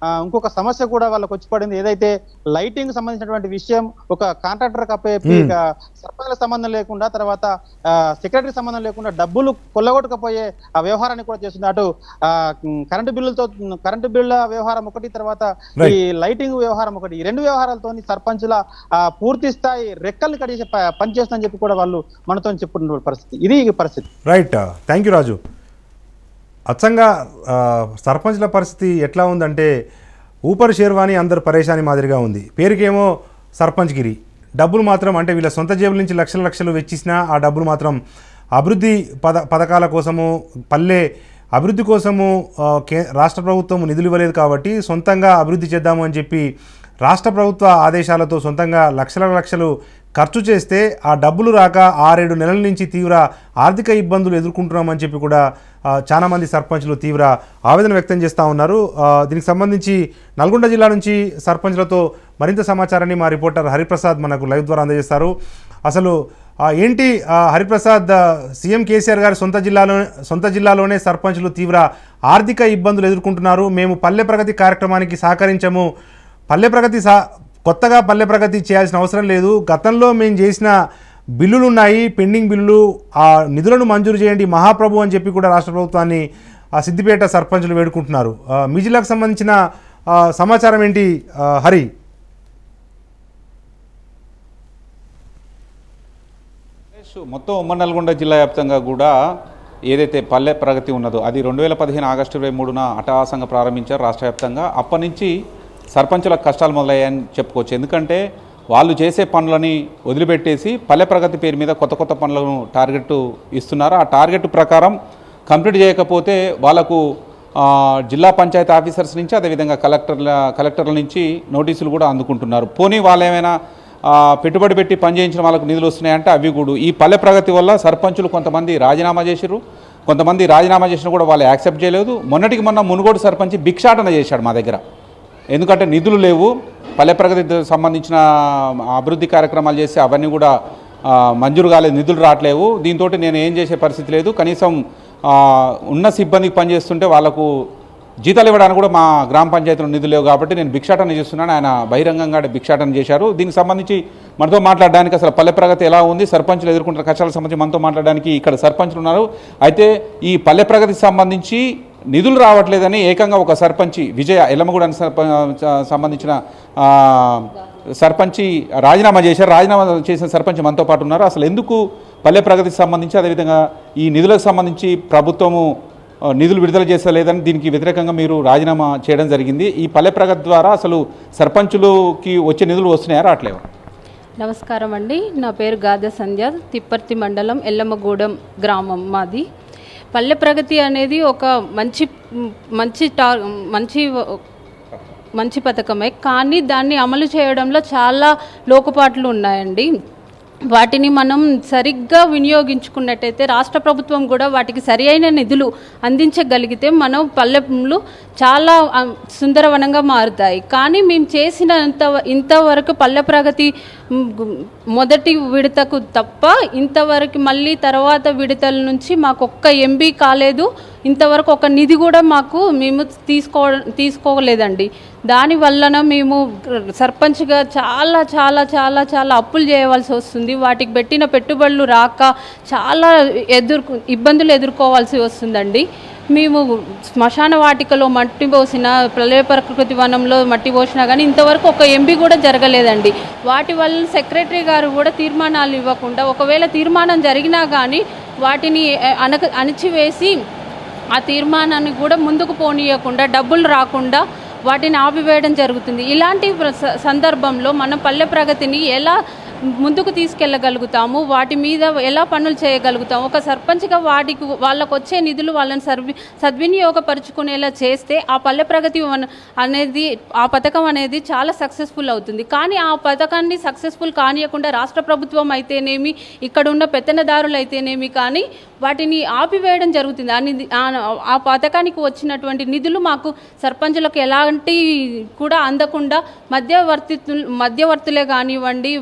ఆ, ఇంకొక సమస్య కూడా వాళ్ళకి వచ్చి పడింది ఏదైతే లైటింగ్ సంబంధించినటువంటి విషయం ఒక కాంట్రాక్టర్ కప్పేపి Hmm. ఇక సర్పంచ్ల సంబంధం లేకుండా తర్వాత సెక్రటరీ సంబంధం లేకుండా డబ్బులు కొల్లగొట్టకపోయే ఆ వ్యవహారాన్ని కూడా చేస్తుంది అటు ఆ, ఉమ్, కరెంటు బిల్లులతో కరెంటు బిల్లుల వ్యవహారం ఒకటి తర్వాత Right. ఈ లైటింగ్ వ్యవహారం ఒకటి ఈ రెండు వ్యవహారాలతో సర్పంచుల ఆ, పూర్తి స్థాయి రెక్కల్ని కడిగేసి ప- పనిచేస్తుందని చెప్పి కూడా వాళ్ళు మనతో చెప్పుకున్న పరిస్థితి ఇది ఈ పరిస్థితి రైట్ థ్యాంక్ యూ రాజు అచ్చంగా ఆ, సర్పంచ్ల పరిస్థితి ఎట్లా ఉందంటే ఊపర్ షేర్వాణి అందరు పరేషాని మాదిరిగా ఉంది పేరుకేమో సర్పంచ్ గిరి డబ్బులు మాత్రం అంటే వీళ్ళ సొంత జేబుల నుంచి లక్షల లక్షలు వెచ్చిసినా ఆ డబ్బులు మాత్రం అభివృద్ధి పద పథకాల కోసము పల్లె అభివృద్ధి కోసము ఆ, కే రాష్ట్ర ప్రభుత్వం నిధులు ఇవ్వలేదు కాబట్టి సొంతంగా అభివృద్ధి చేద్దాము అని చెప్పి రాష్ట్ర ప్రభుత్వ ఆదేశాలతో సొంతంగా లక్షల లక్షలు ఖర్చు చేస్తే ఆ డబ్బులు రాక ఆరేడు నెలల నుంచి తీవ్ర ఆర్థిక ఇబ్బందులు ఎదుర్కొంటున్నామని చెప్పి కూడా ఆ, చాలామంది సర్పంచ్లు తీవ్ర ఆవేదన వ్యక్తం చేస్తూ ఉన్నారు ఆ, దీనికి సంబంధించి నల్గొండ జిల్లా నుంచి సర్పంచ్లతో మరింత సమాచారాన్ని మా రిపోర్టర్ హరిప్రసాద్ మనకు లైవ్ ద్వారా అందజేస్తారు అసలు ఆ, ఏంటి ఆ, హరిప్రసాద్ ఆ, సీఎం కేసీఆర్ గారి సొంత జిల్లాలో సొంత జిల్లాలోనే సర్పంచ్లు తీవ్ర ఆర్థిక ఇబ్బందులు ఎదుర్కొంటున్నారు మేము పల్లె ప్రగతి కార్యక్రమానికి సహకరించము పల్లె ప్రగతి సా కొత్తగా పల్లె ప్రగతి చేయాల్సిన అవసరం లేదు గతంలో మేము చేసిన బిల్లులు ఉన్నాయి పెండింగ్ బిల్లులు ఆ నిధులను మంజూరు చేయండి మహాప్రభు అని చెప్పి కూడా రాష్ట్ర ప్రభుత్వాన్ని ఆ సిద్దిపేట సర్పంచులు వేడుకుంటున్నారు ఆ, మీ జిల్లాకు సంబంధించిన ఆ, సమాచారం ఏంటి ఆ, హరి ఆంధ్రప్రదేశ్ మొత్తం ఉమ్మడి నల్గొండ జిల్లా వ్యాప్తంగా కూడా ఏదైతే పల్లె ప్రగతి ఉన్నదో అది రెండు వేల పదిహేను ఆగస్టు ఇరవై మూడున అటహాసంగా ప్రారంభించారు రాష్ట్ర వ్యాప్తంగా అప్పటి నుంచి సర్పంచులకు కష్టాలు మొదలయ్యాయని చెప్పుకోవచ్చు ఎందుకంటే వాళ్ళు చేసే పనులని వదిలిపెట్టేసి పల్లె ప్రగతి పేరు మీద కొత్త కొత్త పనులను టార్గెట్ ఇస్తున్నారు ఆ టార్గెట్ ప్రకారం కంప్లీట్ చేయకపోతే వాళ్ళకు ఆ, జిల్లా పంచాయతీ ఆఫీసర్స్ నుంచి అదేవిధంగా కలెక్టర్ల కలెక్టర్ల నుంచి నోటీసులు కూడా అందుకుంటున్నారు పోనీ వాళ్ళు ఏమైనా ఆ, పెట్టుబడి పెట్టి పనిచేయించిన వాళ్ళకు నిధులు వస్తున్నాయంటే అవి కూడా ఈ పల్లె ప్రగతి వల్ల సర్పంచులు కొంతమంది రాజీనామా చేసిర్రు కొంతమంది రాజీనామా చేసినా కూడా వాళ్ళు యాక్సెప్ట్ చేయలేదు మొన్నటికి మొన్న మునుగోడు సర్పంచ్ భిక్షాటన చేశాడు మా దగ్గర ఎందుకంటే నిధులు లేవు పల్లె ప్రగతి సంబంధించిన అభివృద్ధి కార్యక్రమాలు చేసి అవన్నీ కూడా ఆ, మంజూరు కాలేదు నిధులు రావట్లేవు దీంతో నేను ఏం చేసే పరిస్థితి లేదు కనీసం ఆ, ఉన్న సిబ్బందికి పనిచేస్తుంటే వాళ్ళకు జీతాలు ఇవ్వడానికి కూడా మా గ్రామ పంచాయతీలో నిధులు లేవు కాబట్టి నేను భిక్షాటన చేస్తున్నాను ఆయన బహిరంగంగా భిక్షాటన చేశారు దీనికి సంబంధించి మనతో మాట్లాడడానికి అసలు పల్లె ప్రగతి ఎలా ఉంది సర్పంచులు ఎదుర్కొంటున్న కష్టాలకు సంబంధించి మనతో మాట్లాడడానికి ఇక్కడ సర్పంచులు ఉన్నారు అయితే ఈ పల్లె ప్రగతికి సంబంధించి నిధులు రావట్లేదని ఏకంగా ఒక సర్పంచి విజయ ఎల్లమ్మగూడానికి సర్ప సంబంధించిన ఆ, సర్పంచి రాజీనామా చేశారు రాజీనామా చేసిన సర్పంచ్ మనతో పాటు ఉన్నారు అసలు ఎందుకు పల్లె ప్రగతికి సంబంధించి అదేవిధంగా ఈ నిధులకు సంబంధించి ప్రభుత్వము ఆ, నిధులు విడుదల చేస్తలేదని దీనికి వ్యతిరేకంగా మీరు రాజీనామా చేయడం జరిగింది ఈ పల్లె ప్రగతి ద్వారా అసలు సర్పంచులకి వచ్చే నిధులు వస్తున్నాయా రావట్లేవా నమస్కారం అండి నా పేరు గాదె సంధ్య తిప్పర్తి మండలం ఎల్లమ్మగూడెం గ్రామం మాది పల్లె ప్రగతి అనేది ఒక మంచి మంచి టా మంచి మంచి పథకమే కానీ దాన్ని అమలు చేయడంలో చాలా లోటుపాట్లు ఉన్నాయండి వాటిని మనం సరిగ్గా వినియోగించుకున్నట్టయితే రాష్ట్ర ప్రభుత్వం కూడా వాటికి సరి అయిన నిధులు అందించగలిగితే మనం పల్లెలు చాలా ఆ, సుందరవనంగా మారుతాయి కానీ మేము చేసిన ఇంత ఇంతవరకు పల్లె ప్రగతి మ్, గు- మొదటి విడతకు తప్ప ఇంతవరకు మళ్ళీ తర్వాత విడతల నుంచి మాకు ఒక్క ఎంబీ కాలేదు ఇంతవరకు ఒక నిధి కూడా మాకు మేము తీసుకో తీసుకోలేదండి దాని వలన మేము సర్పంచ్గా చాలా చాలా చాలా చాలా అప్పులు చేయవలసి వస్తుంది వాటికి పెట్టిన పెట్టుబడులు రాక చాలా ఎదుర్కొ ఇబ్బందులు ఎదుర్కోవాల్సి వస్తుందండి మేము శ్మశాన వాటికలో మట్టి పోసిన ప్రళయ ప్రకృతి వనంలో మట్టి పోసినా కానీ ఇంతవరకు ఒక ఎంపీ కూడా జరగలేదండి వాటి వల్ల సెక్రటరీ గారు కూడా తీర్మానాలు ఇవ్వకుండా ఒకవేళ తీర్మానం జరిగినా కానీ వాటిని eh, అనక అణిచివేసి ఆ తీర్మానాన్ని కూడా ముందుకు పోనీయకుండా డబ్బులు రాకుండా వాటిని ఆపివేయడం జరుగుతుంది ఇలాంటి ప్ర- స- సందర్భంలో మనం పల్లె ప్రగతిని ఎలా ముందుకు తీసుకెళ్ళగలుగుతాము వాటి మీద ఎలా పనులు చేయగలుగుతాము ఒక సర్పంచ్గా వాటికి వాళ్ళకు వచ్చే నిధులు వాళ్ళని సర్వి సద్వినియోగపరుచుకునేలా చేస్తే ఆ పల్లె ప్రగతి వన- అనేది ఆ పథకం అనేది చాలా సక్సెస్ఫుల్ అవుతుంది కానీ ఆ పథకాన్ని సక్సెస్ఫుల్ కానియకుండా రాష్ట్ర ప్రభుత్వం అయితేనేమి ఇక్కడ ఉన్న పెత్తనదారులు అయితేనేమి కానీ వాటిని ఆపివేయడం జరుగుతుంది ఆ నిధి ఆ- ఆ పథకానికి వచ్చినటువంటి నిధులు మాకు సర్పంచులకు ఎలాంటి కూడా అందకుండా మధ్యవర్తి మధ్యవర్తులే కానివ్వండి రా-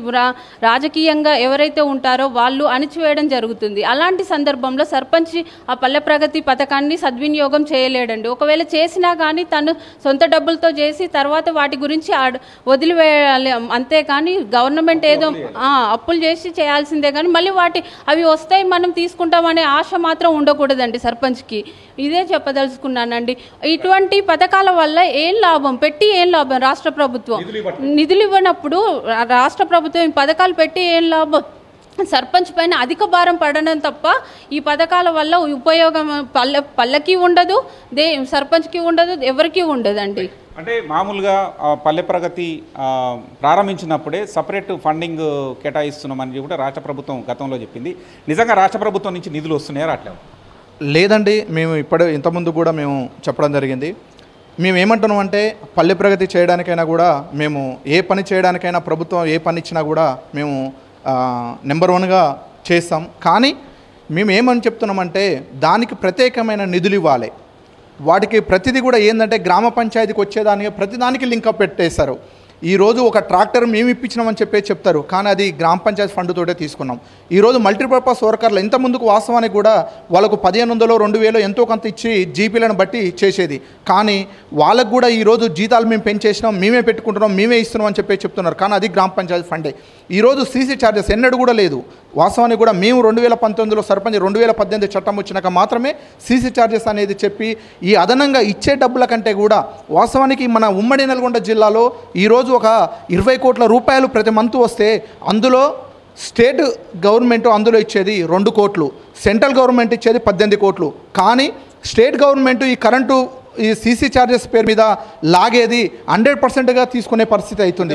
రాజకీయంగా ఎవరైతే ఉంటారో వాళ్ళు అణిచివేయడం జరుగుతుంది అలాంటి సందర్భంలో సర్పంచ్ ఆ పల్లె ప్రగతి పథకాన్ని సద్వినియోగం చేయలేడండి ఒకవేళ చేసినా కానీ తను సొంత డబ్బులతో చేసి తర్వాత వాటి గురించి ఆడ- వదిలివేయాలి అంతేకాని గవర్నమెంట్ ఏదో ఆ, అప్పులు చేసి చేయాల్సిందే కానీ మళ్ళీ వాటి అవి వస్తాయి మనం తీసుకుంటామనే ఆశ మాత్రం ఉండకూడదండి సర్పంచ్కి ఇదే చెప్పదలుచుకున్నానండి ఇటువంటి పథకాల వల్ల ఏం లాభం పెట్టి ఏం లాభం రాష్ట్ర ప్రభుత్వం నిధులు ఇవ్వనప్పుడు రా- రాష్ట్ర ప్రభుత్వం ఈ పథకాలు పెట్టి ఏం లాభం సర్పంచ్ పైన అధిక భారం పడడం తప్ప ఈ పథకాల వల్ల ఉపయోగం పల్లె పల్లెకి ఉండదు దే సర్పంచ్కి ఉండదు ఎవరికీ ఉండదండి అంటే మామూలుగా ఆ, పల్లె ప్రగతి ఆ, ప్రారంభించినప్పుడే సపరేట్ ఫండింగ్ కేటాయిస్తున్నామని కూడా రాష్ట్ర ప్రభుత్వం గతంలో చెప్పింది నిజంగా రాష్ట్ర ప్రభుత్వం నుంచి నిధులు వస్తున్నాయా రావట్లేవు లేదండి మేము ఇప్పుడు ఇంతకుముందు కూడా మేము చెప్పడం జరిగింది మేము ఏమంటున్నాం అంటే పల్లె ప్రగతి చేయడానికైనా కూడా మేము ఏ పని చేయడానికైనా ప్రభుత్వం ఏ పని ఇచ్చినా కూడా మేము నెంబర్ వన్గా చేస్తాం కానీ మేము ఏమని చెప్తున్నామంటే దానికి ప్రత్యేకమైన నిధులు ఇవ్వాలి వాటికి ప్రతిదీ కూడా ఏంటంటే గ్రామ పంచాయతీకి వచ్చేదానికి ప్రతిదానికి లింకప్ పెట్టేశారు ఈరోజు ఒక ట్రాక్టర్ మేము ఇప్పించినామని చెప్పే చెప్తారు కానీ అది గ్రామ పంచాయతీ ఫండ్ తోటే తీసుకున్నాం ఈరోజు మల్టీపర్పస్ వర్కర్లు ఇంత ముందుకు వాస్తవానికి కూడా వాళ్ళకు పదిహేను వందలు రెండు వేలు ఎంతో కొంత ఇచ్చి జీపీలను బట్టి చేసేది కానీ వాళ్ళకు కూడా ఈరోజు జీతాలు మేము పెంచేసినాం మేమే పెట్టుకుంటున్నాం మేమే ఇస్తున్నాం అని చెప్పి చెప్తున్నారు కానీ అది గ్రామ పంచాయతీ ఫండే ఈరోజు సీసీ ఛార్జెస్ ఎన్నడూ కూడా లేదు వాస్తవానికి కూడా మేము రెండు వేల పంతొమ్మిదిలో సర్పంచ్ రెండు వేల పద్దెనిమిది చట్టం వచ్చినాక మాత్రమే సీసీ ఛార్జెస్ అనేది చెప్పి ఈ అదనంగా ఇచ్చే డబ్బుల కంటే కూడా వాస్తవానికి మన ఉమ్మడి నల్గొండ జిల్లాలో ఈరోజు ఒక ఇరవై కోట్ల రూపాయలు ప్రతి మంత్ వస్తే అందులో స్టేట్ గవర్నమెంట్ అందులో ఇచ్చేది రెండు కోట్లు సెంట్రల్ గవర్నమెంట్ ఇచ్చేది పద్దెనిమిది కోట్లు కానీ స్టేట్ గవర్నమెంట్ ఈ కరెంటు ఈ సీసీ ఛార్జెస్ పేరు మీద లాగేది హండ్రెడ్ పర్సెంట్గా తీసుకునే పరిస్థితి అవుతుంది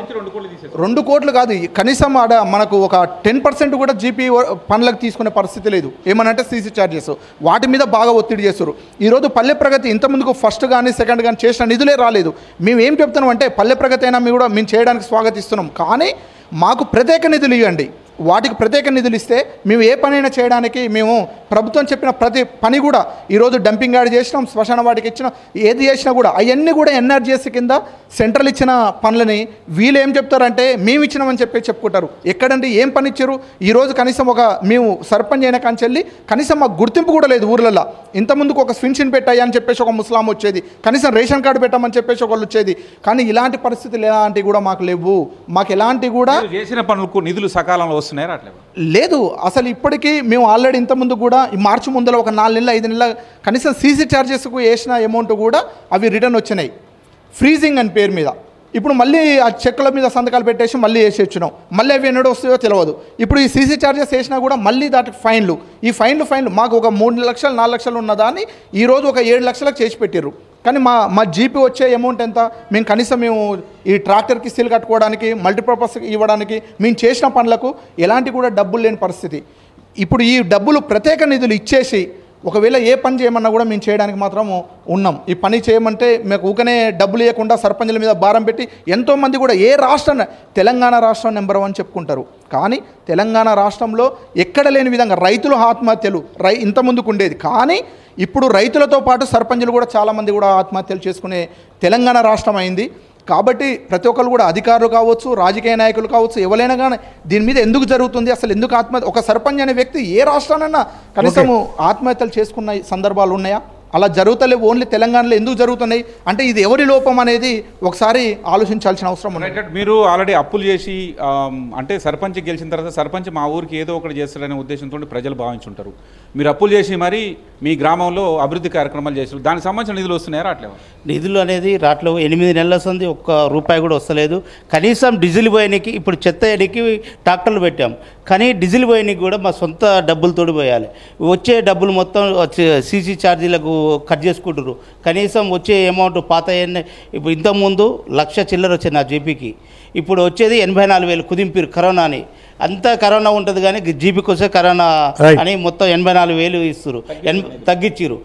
రెండు కోట్లు కాదు ఈ కనీసం ఆడ మనకు ఒక టెన్ పర్సెంట్ కూడా జీపీ పనులకు తీసుకునే పరిస్థితి లేదు ఏమనంటే సీసీ ఛార్జెస్ వాటి మీద బాగా ఒత్తిడి చేస్తారు ఈరోజు పల్లె ప్రగతి ఇంత ముందుకు ఫస్ట్ కానీ సెకండ్ కానీ చేసిన నిధులే రాలేదు మేము ఏం చెప్తున్నాం అంటే పల్లె ప్రగతి అయినా మేము కూడా మేము చేయడానికి స్వాగతిస్తున్నాం కానీ మాకు ప్రత్యేక నిధులు ఇవ్వండి వాటికి ప్రత్యేక నిధులు ఇస్తే మేము ఏ పనైనా చేయడానికి మేము ప్రభుత్వం చెప్పిన ప్రతి పని కూడా ఈరోజు డంపింగ్ యార్డ్ చేసినాం శ్మశాన వాటికి ఇచ్చినాం ఏది చేసినా కూడా అవన్నీ కూడా ఎన్ఆర్జీఎస్ కింద సెంట్రల్ ఇచ్చిన పనులని వీళ్ళు ఏం చెప్తారంటే మేము ఇచ్చినామని చెప్పి చెప్పుకుంటారు ఎక్కడండి ఏం పని ఇచ్చారు ఈరోజు కనీసం ఒక మేము సర్పంచ్ అయిన కాంచెల్లి కనీసం మాకు గుర్తింపు కూడా లేదు ఊర్లలో ఇంత ముందుకు ఒక స్విన్షన్ పెట్టాయి అని చెప్పేసి ఒక ముస్లాం వచ్చేది కనీసం రేషన్ కార్డు పెట్టామని చెప్పేసి ఒకళ్ళు వచ్చేది కానీ ఇలాంటి పరిస్థితులు ఎలాంటివి కూడా మాకు లేవు మాకు ఎలాంటి కూడా మీరు చేసిన పనులకు నిధులు సకాలంలో వస్తున్నాయా రావట్లేవు లేదు అసలు ఇప్పటికీ మేము ఆల్రెడీ ఇంతకుముందు కూడా ఈ మార్చి ముందర ఒక నాలుగు నెలలు ఐదు నెలల కనీసం సీసీ ఛార్జెస్కు వేసిన అమౌంట్ కూడా అవి రిటర్న్ వచ్చినాయి ఫ్రీజింగ్ అని పేరు మీద ఇప్పుడు మళ్ళీ ఆ చెక్కుల మీద సంతకాలు పెట్టేసి మళ్ళీ వేసి వచ్చినాం మళ్ళీ అవి ఎన్నడూ వస్తాయో తెలియదు ఇప్పుడు ఈ సీసీ ఛార్జెస్ వేసినా కూడా మళ్ళీ దాటికి ఫైన్లు ఈ ఫైన్లు ఫైన్లు మాకు ఒక మూడు లక్షలు నాలుగు లక్షలు ఉన్న దాన్ని ఈరోజు ఒక ఏడు లక్షలకు చేసి పెట్టారు కానీ మా మా జీపీ వచ్చే అమౌంట్ ఎంత మేము కనీసం మేము ఈ ట్రాక్టర్కి స్టీల్ కట్టుకోవడానికి మల్టీపర్పస్ ఇవ్వడానికి మేము చేసిన పనులకు ఎలాంటి కూడా డబ్బులు లేని పరిస్థితి ఇప్పుడు ఈ డబ్బులు ప్రత్యేక నిధులు ఇచ్చేసి ఒకవేళ ఏ పని చేయమన్నా కూడా మేము చేయడానికి మాత్రం ఉన్నాం ఈ పని చేయమంటే మీకు ఊకనే డబ్బులు ఇవ్వకుండా సర్పంచుల మీద భారం పెట్టి ఎంతోమంది కూడా ఏ రాష్ట్రం తెలంగాణ రాష్ట్రం నెంబర్ వన్ చెప్పుకుంటారు కానీ తెలంగాణ రాష్ట్రంలో ఎక్కడ లేని విధంగా రైతులు ఆత్మహత్యలు రై ఇంత ముందుకు ఉండేది కానీ ఇప్పుడు రైతులతో పాటు సర్పంచులు కూడా చాలామంది కూడా ఆత్మహత్యలు చేసుకునే తెలంగాణ రాష్ట్రం అయింది కాబట్టి ప్రతి ఒక్కరు కూడా అధికారులు కావచ్చు రాజకీయ నాయకులు కావచ్చు ఎవరైనా కానీ దీని మీద ఎందుకు జరుగుతుంది అసలు ఎందుకు ఆత్మహత్య ఒక సర్పంచ్ అనే వ్యక్తి ఏ రాష్ట్రానన్నా కనీసము ఆత్మహత్యలు చేసుకున్న సందర్భాలు ఉన్నాయా అలా జరుగుతలేవు ఓన్లీ తెలంగాణలో ఎందుకు జరుగుతున్నాయి అంటే ఇది ఎవరి లోపం అనేది ఒకసారి ఆలోచించాల్సిన అవసరం ఉంది రైట్ మీరు ఆల్రెడీ అప్పులు చేసి ఆమ్, అంటే సర్పంచ్ గెలిచిన తర్వాత సర్పంచ్ మా ఊరికి ఏదో ఒకటి చేస్తారనే ఉద్దేశంతో ప్రజలు భావించుంటారు మీరు అప్పులు చేసి మరి మీ గ్రామంలో అభివృద్ధి కార్యక్రమాలు చేసారు దానికి సంబంధించిన నిధులు వస్తున్నాయా రావట్లేవా నిధులు అనేది రాట్లో ఎనిమిది నెలల సంది ఒక్క రూపాయి కూడా వస్తలేదు కనీసం డీజిల్ పోయడానికి ఇప్పుడు చెత్త ఎనికి ట్రాక్టర్లు పెట్టాం కానీ డీజిల్ పోయడానికి కూడా మా సొంత డబ్బులతోటి పోయాలి వచ్చే డబ్బులు మొత్తం సీసీ ఛార్జీలకు కట్ చేసుకుంటారు కనీసం వచ్చే అమౌంట్ పాత ఎన్ని- ఇప్పుడు ఇంతకుముందు లక్ష చిల్లర వచ్చేది నా జీపీకి ఇప్పుడు వచ్చేది ఎనభై నాలుగు వేలు కుదింపిరు కరోనా అని అంతా కరోనా ఉంటుంది కానీ జీపీకి వస్తే కరోనా Right. అని మొత్తం ఎనభై నాలుగు వేలు ఇస్తారు ఎన్ తగ్గించారు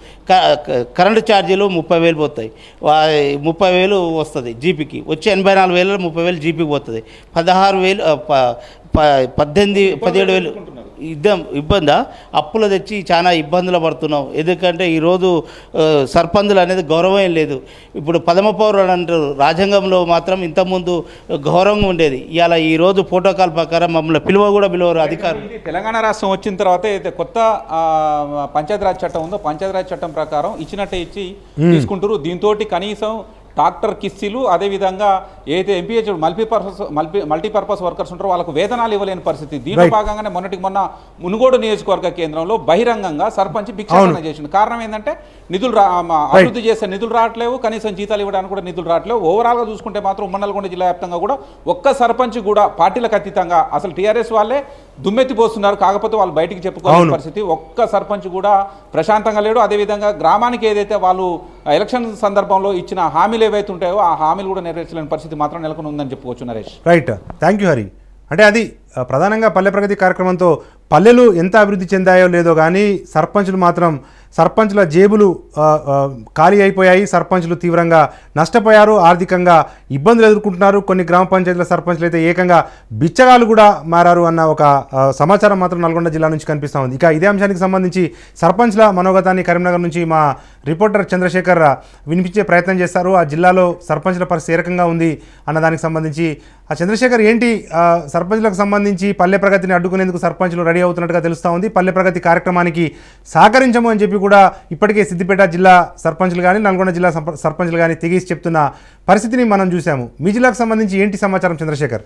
కరెంటు ఛార్జీలు ముప్పై వేలు పోతాయి వా- ముప్పై వేలు వస్తుంది జీపీకి వచ్చే ఎనభై నాలుగు వేలు ముప్పై వేలు జీపీకి పోతుంది పదహారు వేలు ఆ, ప- ప- పద్దెనిమిది పదిహేడు వేలు ఇద్దం ఇబ్బందా అప్పులు తెచ్చి చాలా ఇబ్బందులు పడుతున్నాం ఎందుకంటే ఈరోజు ఆ, సర్పంచులు అనేది గౌరవం లేదు ఇప్పుడు పదమ పౌరులు అంటారు రాజ్యాంగంలో మాత్రం ఇంతకుముందు గౌరవంగా ఉండేది ఇవాళ ఈరోజు ప్రోటోకాల్ ప్రకారం మమ్మల్ని పిలువ కూడా పిలువరు అధికారులు ఇది తెలంగాణ రాష్ట్రం వచ్చిన తర్వాత అయితే కొత్త ఆ, పంచాయతీరాజ్ చట్టం ఉందో పంచాయతీరాజ్ చట్టం ప్రకారం ఇచ్చినట్టే ఇచ్చి తీసుకుంటారు దీంతో కనీసం డాక్టర్ కిస్సీలు అదేవిధంగా ఏదైతే MPH multipurpose multi multipurpose workers ఉంటారో వాళ్ళకు వేతనాలు ఇవ్వలేని పరిస్థితి దీంట్లో Right. భాగంగానే మొన్నటికి మొన్న మునుగోడు నియోజకవర్గ కేంద్రంలో బహిరంగంగా సర్పంచ్ భిక్షాటన చేసింది కారణం ఏంటంటే నిధులు రా మా అభివృద్ధి చేసే నిధులు రావట్లేవు కనీసం జీతాలు ఇవ్వడానికి కూడా నిధులు రావట్లేవు ఓవరాల్గా చూసుకుంటే మాత్రం ఉమ్మడి నల్గొండ జిల్లా వ్యాప్తంగా కూడా ఒక్క సర్పంచ్ కూడా పార్టీలకు అతీతంగా అసలు టీఆర్ఎస్ వాళ్ళే దుమ్మెత్తిపోస్తున్నారు కాకపోతే వాళ్ళు బయటికి చెప్పుకోవాల్సిన అవును. పరిస్థితి ఒక్క సర్పంచ్ కూడా ప్రశాంతంగా లేడు అదేవిధంగా గ్రామానికి ఏదైతే వాళ్ళు ఎలక్షన్ సందర్భంలో ఇచ్చిన హామీలు ఏవైతే ఉంటాయో ఆ హామీలు కూడా నెరవేర్చలేని పరిస్థితి మాత్రం నెలకొని ఉందని చెప్పుకోవచ్చు Naresh right thank you Hari అంటే అది ఆ, ప్రధానంగా పల్లె ప్రగతి కార్యక్రమంతో పల్లెలు ఎంత అభివృద్ధి చెందాయో లేదో కానీ సర్పంచులు మాత్రం సర్పంచుల జేబులు ఆ, ఆ, ఖాళీ అయిపోయాయి సర్పంచులు తీవ్రంగా నష్టపోయారు ఆర్థికంగా ఇబ్బందులు ఎదుర్కొంటున్నారు కొన్ని గ్రామ పంచాయతీల సర్పంచులు అయితే ఏకంగా బిచ్చగాలు కూడా మారారు అన్న ఒక ఆ, సమాచారం మాత్రం నల్గొండ జిల్లా నుంచి కనిపిస్తూ ఉంది ఇక ఇదే అంశానికి సంబంధించి సర్పంచ్ల మనోగతాన్ని కరీంనగర్ నుంచి మా రిపోర్టర్ చంద్రశేఖర్ వినిపించే ప్రయత్నం చేస్తారు ఆ జిల్లాలో సర్పంచ్ల పరిస్థితి ఏ రకంగా ఉంది అన్న దానికి సంబంధించి ఆ చంద్రశేఖర్ ఏంటి ఆ, సర్పంచ్లకు సంబంధించి పల్లె ప్రగతిని అడ్డుకునేందుకు సర్పంచ్లు రెడీ అవుతున్నట్టుగా తెలుస్తూ ఉంది పల్లె ప్రగతి కార్యక్రమానికి సహకరించము అని చెప్పి కూడా ఇప్పటికే సిద్దిపేట జిల్లా సర్పంచ్లు కానీ నల్గొండ జిల్లా సర్ప- సర్పంచ్లు కానీ తెగేసి చెప్తున్న పరిస్థితిని మనం చూసాము మీ జిల్లాకు సంబంధించి ఏంటి సమాచారం చంద్రశేఖర్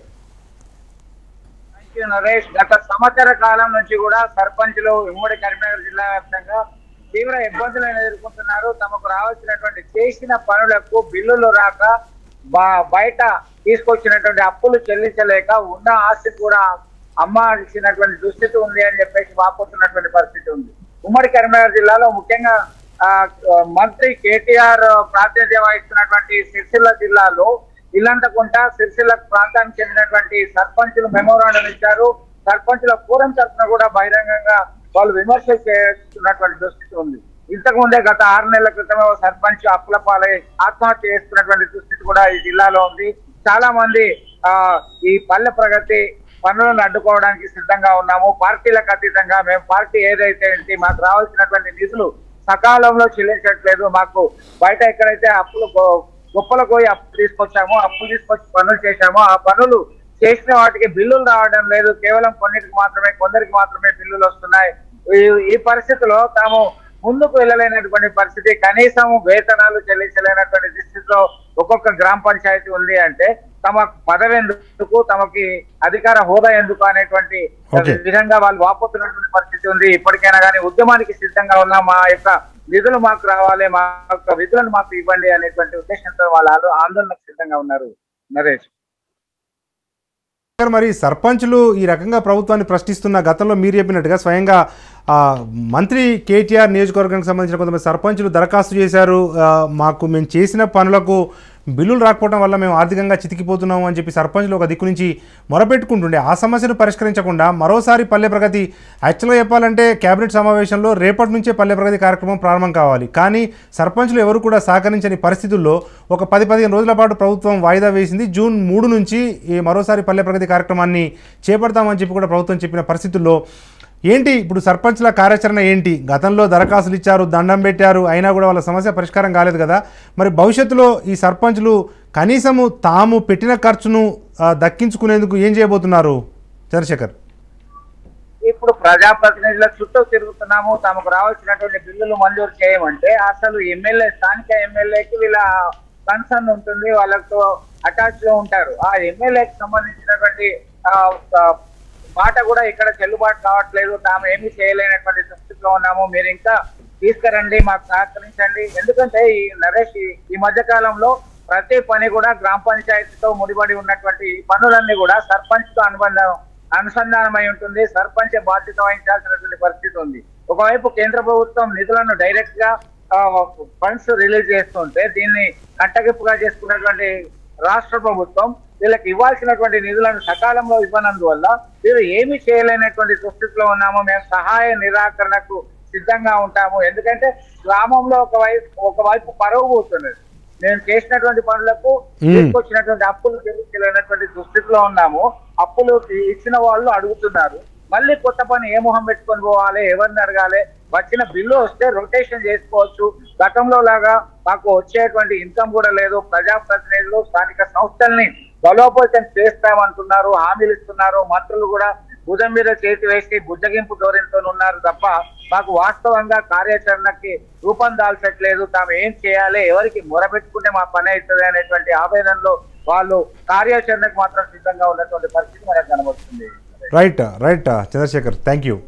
థ్యాంక్ యూ నరేష్ గత సంవత్సర కాలం నుంచి కూడా సర్పంచులు ఉమ్మడి కరీంనగర్ జిల్లా వ్యాప్తంగా తీవ్ర ఇబ్బందులను ఎదుర్కొంటున్నారు తమకు రావాల్సినటువంటి చేసిన పనులకు బిల్లులు రాక బా- బయట తీసుకొచ్చినటువంటి అప్పులు చెల్లించలేక ఉన్న ఆస్తి కూడా అమ్మాల్సినటువంటి దుస్థితి ఉంది అని చెప్పేసి వాపోతున్నటువంటి పరిస్థితి ఉంది ఉమ్మడి కరీంనగర్ జిల్లాలో ముఖ్యంగా ఆ, మంత్రి కేటీఆర్ ప్రాతినిధ్యం వహిస్తున్నటువంటి సిరిసిల్ల జిల్లాలో ఇల్లంతకుంట సిరిసిల్ల ప్రాంతానికి చెందినటువంటి సర్పంచులు మెమోరాండం ఇచ్చారు సర్పంచుల పూరం తరఫున కూడా బహిరంగంగా వాళ్ళు విమర్శలు చేస్తున్నటువంటి దుస్థితి ఉంది ఇంతకు ముందే గత ఆరు నెలల క్రితమే ఓ సర్పంచ్ అప్పుల పాలై ఆత్మహత్య చేసుకున్నటువంటి దుస్థితి కూడా ఈ జిల్లాలో ఉంది చాలా మంది ఆ ఈ పల్లె ప్రగతి పనులను అడ్డుకోవడానికి సిద్ధంగా ఉన్నాము పార్టీలకు అతీతంగా మేము పార్టీ ఏదైతే ఏంటి మాకు రావాల్సినటువంటి నిధులు సకాలంలో చెల్లించట్లేదు మాకు బయట ఎక్కడైతే అప్పులు గో- గొప్పలకు పోయి అప్పు తీసుకొచ్చామో అప్పులు తీసుకొచ్చి పనులు చేశామో ఆ పనులు చేసిన వాటికి బిల్లులు రావడం లేదు కేవలం కొన్నిటికి మాత్రమే కొందరికి మాత్రమే బిల్లులు వస్తున్నాయి ఈ- ఈ పరిస్థితిలో తాము ముందుకు వెళ్ళలేనటువంటి పరిస్థితి కనీసం వేతనాలు చెల్లించలేనటువంటి స్థితిలో ఒక్కొక్క గ్రామ పంచాయతీ ఉంది అంటే తమ పదవి ఎందుకు తమకి అధికార హోదా ఎందుకు అనేటువంటి Okay. విధంగా వాళ్ళు వాపోతున్నటువంటి పరిస్థితి ఉంది ఇప్పటికైనా కానీ ఉద్యమానికి సిద్ధంగా ఉన్న మా యొక్క నిధులు మాకు రావాలి మా యొక్క విధులను మాకు ఇవ్వండి అనేటువంటి ఉద్దేశంతో వాళ్ళు ఆందోళనకు సిద్ధంగా ఉన్నారు నరేష్ మరి సర్పంచులు ఈ రకంగా ప్రభుత్వాన్ని ప్రశ్నిస్తున్న గతంలో మీరు చెప్పినట్టుగా స్వయంగా ఆ, మంత్రి కేటీఆర్ నియోజకవర్గానికి సంబంధించిన కొంతమంది సర్పంచులు దరఖాస్తు చేశారు ఆ, మాకు మేము చేసిన పనులకు బిల్లులు రాకపోవడం వల్ల మేము ఆర్థికంగా చితికిపోతున్నాము అని చెప్పి సర్పంచులు ఒక దిక్కు నుంచి మొరపెట్టుకుంటుండే ఆ సమస్యను పరిష్కరించకుండా మరోసారి పల్లె ప్రగతి యాక్చువల్గా చెప్పాలంటే కేబినెట్ సమావేశంలో రేపటి నుంచే పల్లె ప్రగతి కార్యక్రమం ప్రారంభం కావాలి కానీ సర్పంచులు ఎవరు కూడా సహకరించని పరిస్థితుల్లో ఒక పది పదిహేను రోజుల పాటు ప్రభుత్వం వాయిదా వేసింది జూన్ మూడు నుంచి ఈ మరోసారి పల్లె ప్రగతి కార్యక్రమాన్ని చేపడతామని చెప్పి కూడా ప్రభుత్వం చెప్పిన పరిస్థితుల్లో ఏంటి ఇప్పుడు సర్పంచ్ల కార్యాచరణ ఏంటి గతంలో దరఖాస్తులు ఇచ్చారు దండం పెట్టారు అయినా కూడా వాళ్ళ సమస్య పరిష్కారం కాలేదు కదా మరి భవిష్యత్తులో ఈ సర్పంచ్లు కనీసము తాము పెట్టిన ఖర్చును ఆ, దక్కించుకునేందుకు ఏం చేయబోతున్నారు చంద్రశేఖర్ ఇప్పుడు ప్రజాప్రతినిధుల చుట్టూ తిరుగుతున్నాము తమకు రావాల్సినటువంటి బిల్లులు మంజూరు చేయమంటే అసలు ఎమ్మెల్యే స్థానిక ఎమ్మెల్యేకి వీళ్ళ కన్సర్న్ ఉంటుంది వాళ్ళతో అటాచ్ లో ఉంటారు ఆ ఎమ్మెల్యేకి సంబంధించినటువంటి ఆ, ఆ, మాట కూడా ఇక్కడ చెల్లుబాటు కావట్లేదు తాము ఏమీ చేయలేనటువంటి దుస్థితిలో ఉన్నాము మీరు ఇంకా తీసుకురండి మాకు సహకరించండి ఎందుకంటే ఈ నరేష్ ఈ- ఈ మధ్య కాలంలో ప్రతి పని కూడా గ్రామ పంచాయతీతో ముడిపడి ఉన్నటువంటి పనులన్నీ కూడా సర్పంచ్ తో అనుబంధం అనుసంధానమై ఉంటుంది సర్పంచ్ బాధ్యత వహించాల్సినటువంటి పరిస్థితి ఉంది ఒకవైపు కేంద్ర ప్రభుత్వం నిధులను డైరెక్ట్ గా ఫండ్స్ రిలీజ్ చేస్తుంటే దీన్ని కట్టగిప్పుగా చేసుకున్నటువంటి రాష్ట్ర ప్రభుత్వం వీళ్ళకి ఇవ్వాల్సినటువంటి నిధులను సకాలంలో ఇవ్వనందువల్ల వీరు ఏమీ చేయలేనటువంటి దుస్థితిలో ఉన్నాము మేము సహాయ నిరాకరణకు సిద్ధంగా ఉంటాము ఎందుకంటే గ్రామంలో ఒకవైపు ఒకవైపు పరువు పోతున్నది మేము చేసినటువంటి పనులకు మ్మ్. తీసుకొచ్చినటువంటి అప్పులు చెల్లించలేనటువంటి దుస్థితిలో ఉన్నాము అప్పులు ఇచ్చిన వాళ్ళు అడుగుతున్నారు మళ్ళీ కొత్త పని ఏ మొహం పెట్టుకొని పోవాలి ఎవరిని అడగాలి వచ్చిన బిల్లు వస్తే రొటేషన్ చేసుకోవచ్చు గతంలో లాగా మాకు వచ్చేటువంటి ఇన్కమ్ కూడా లేదు ప్రజాప్రతినిధులు స్థానిక సంస్థల్ని బలోపేతం చేస్తామంటున్నారు హామీలు ఇస్తున్నారు మంత్రులు కూడా భుజం మీద చేతి వేసి బుజ్జగింపు ధోరణితో ఉన్నారు తప్ప మాకు వాస్తవంగా కార్యాచరణకి రూపం దాల్చట్లేదు తాము ఏం చేయాలి ఎవరికి మొరపెట్టుకుంటే మా పని అవుతుంది అనేటువంటి ఆవేదనలో వాళ్ళు కార్యాచరణకు మాత్రం సిద్ధంగా ఉన్నటువంటి పరిస్థితి మనకు కనబడుతుంది right right Chandrashekar thank you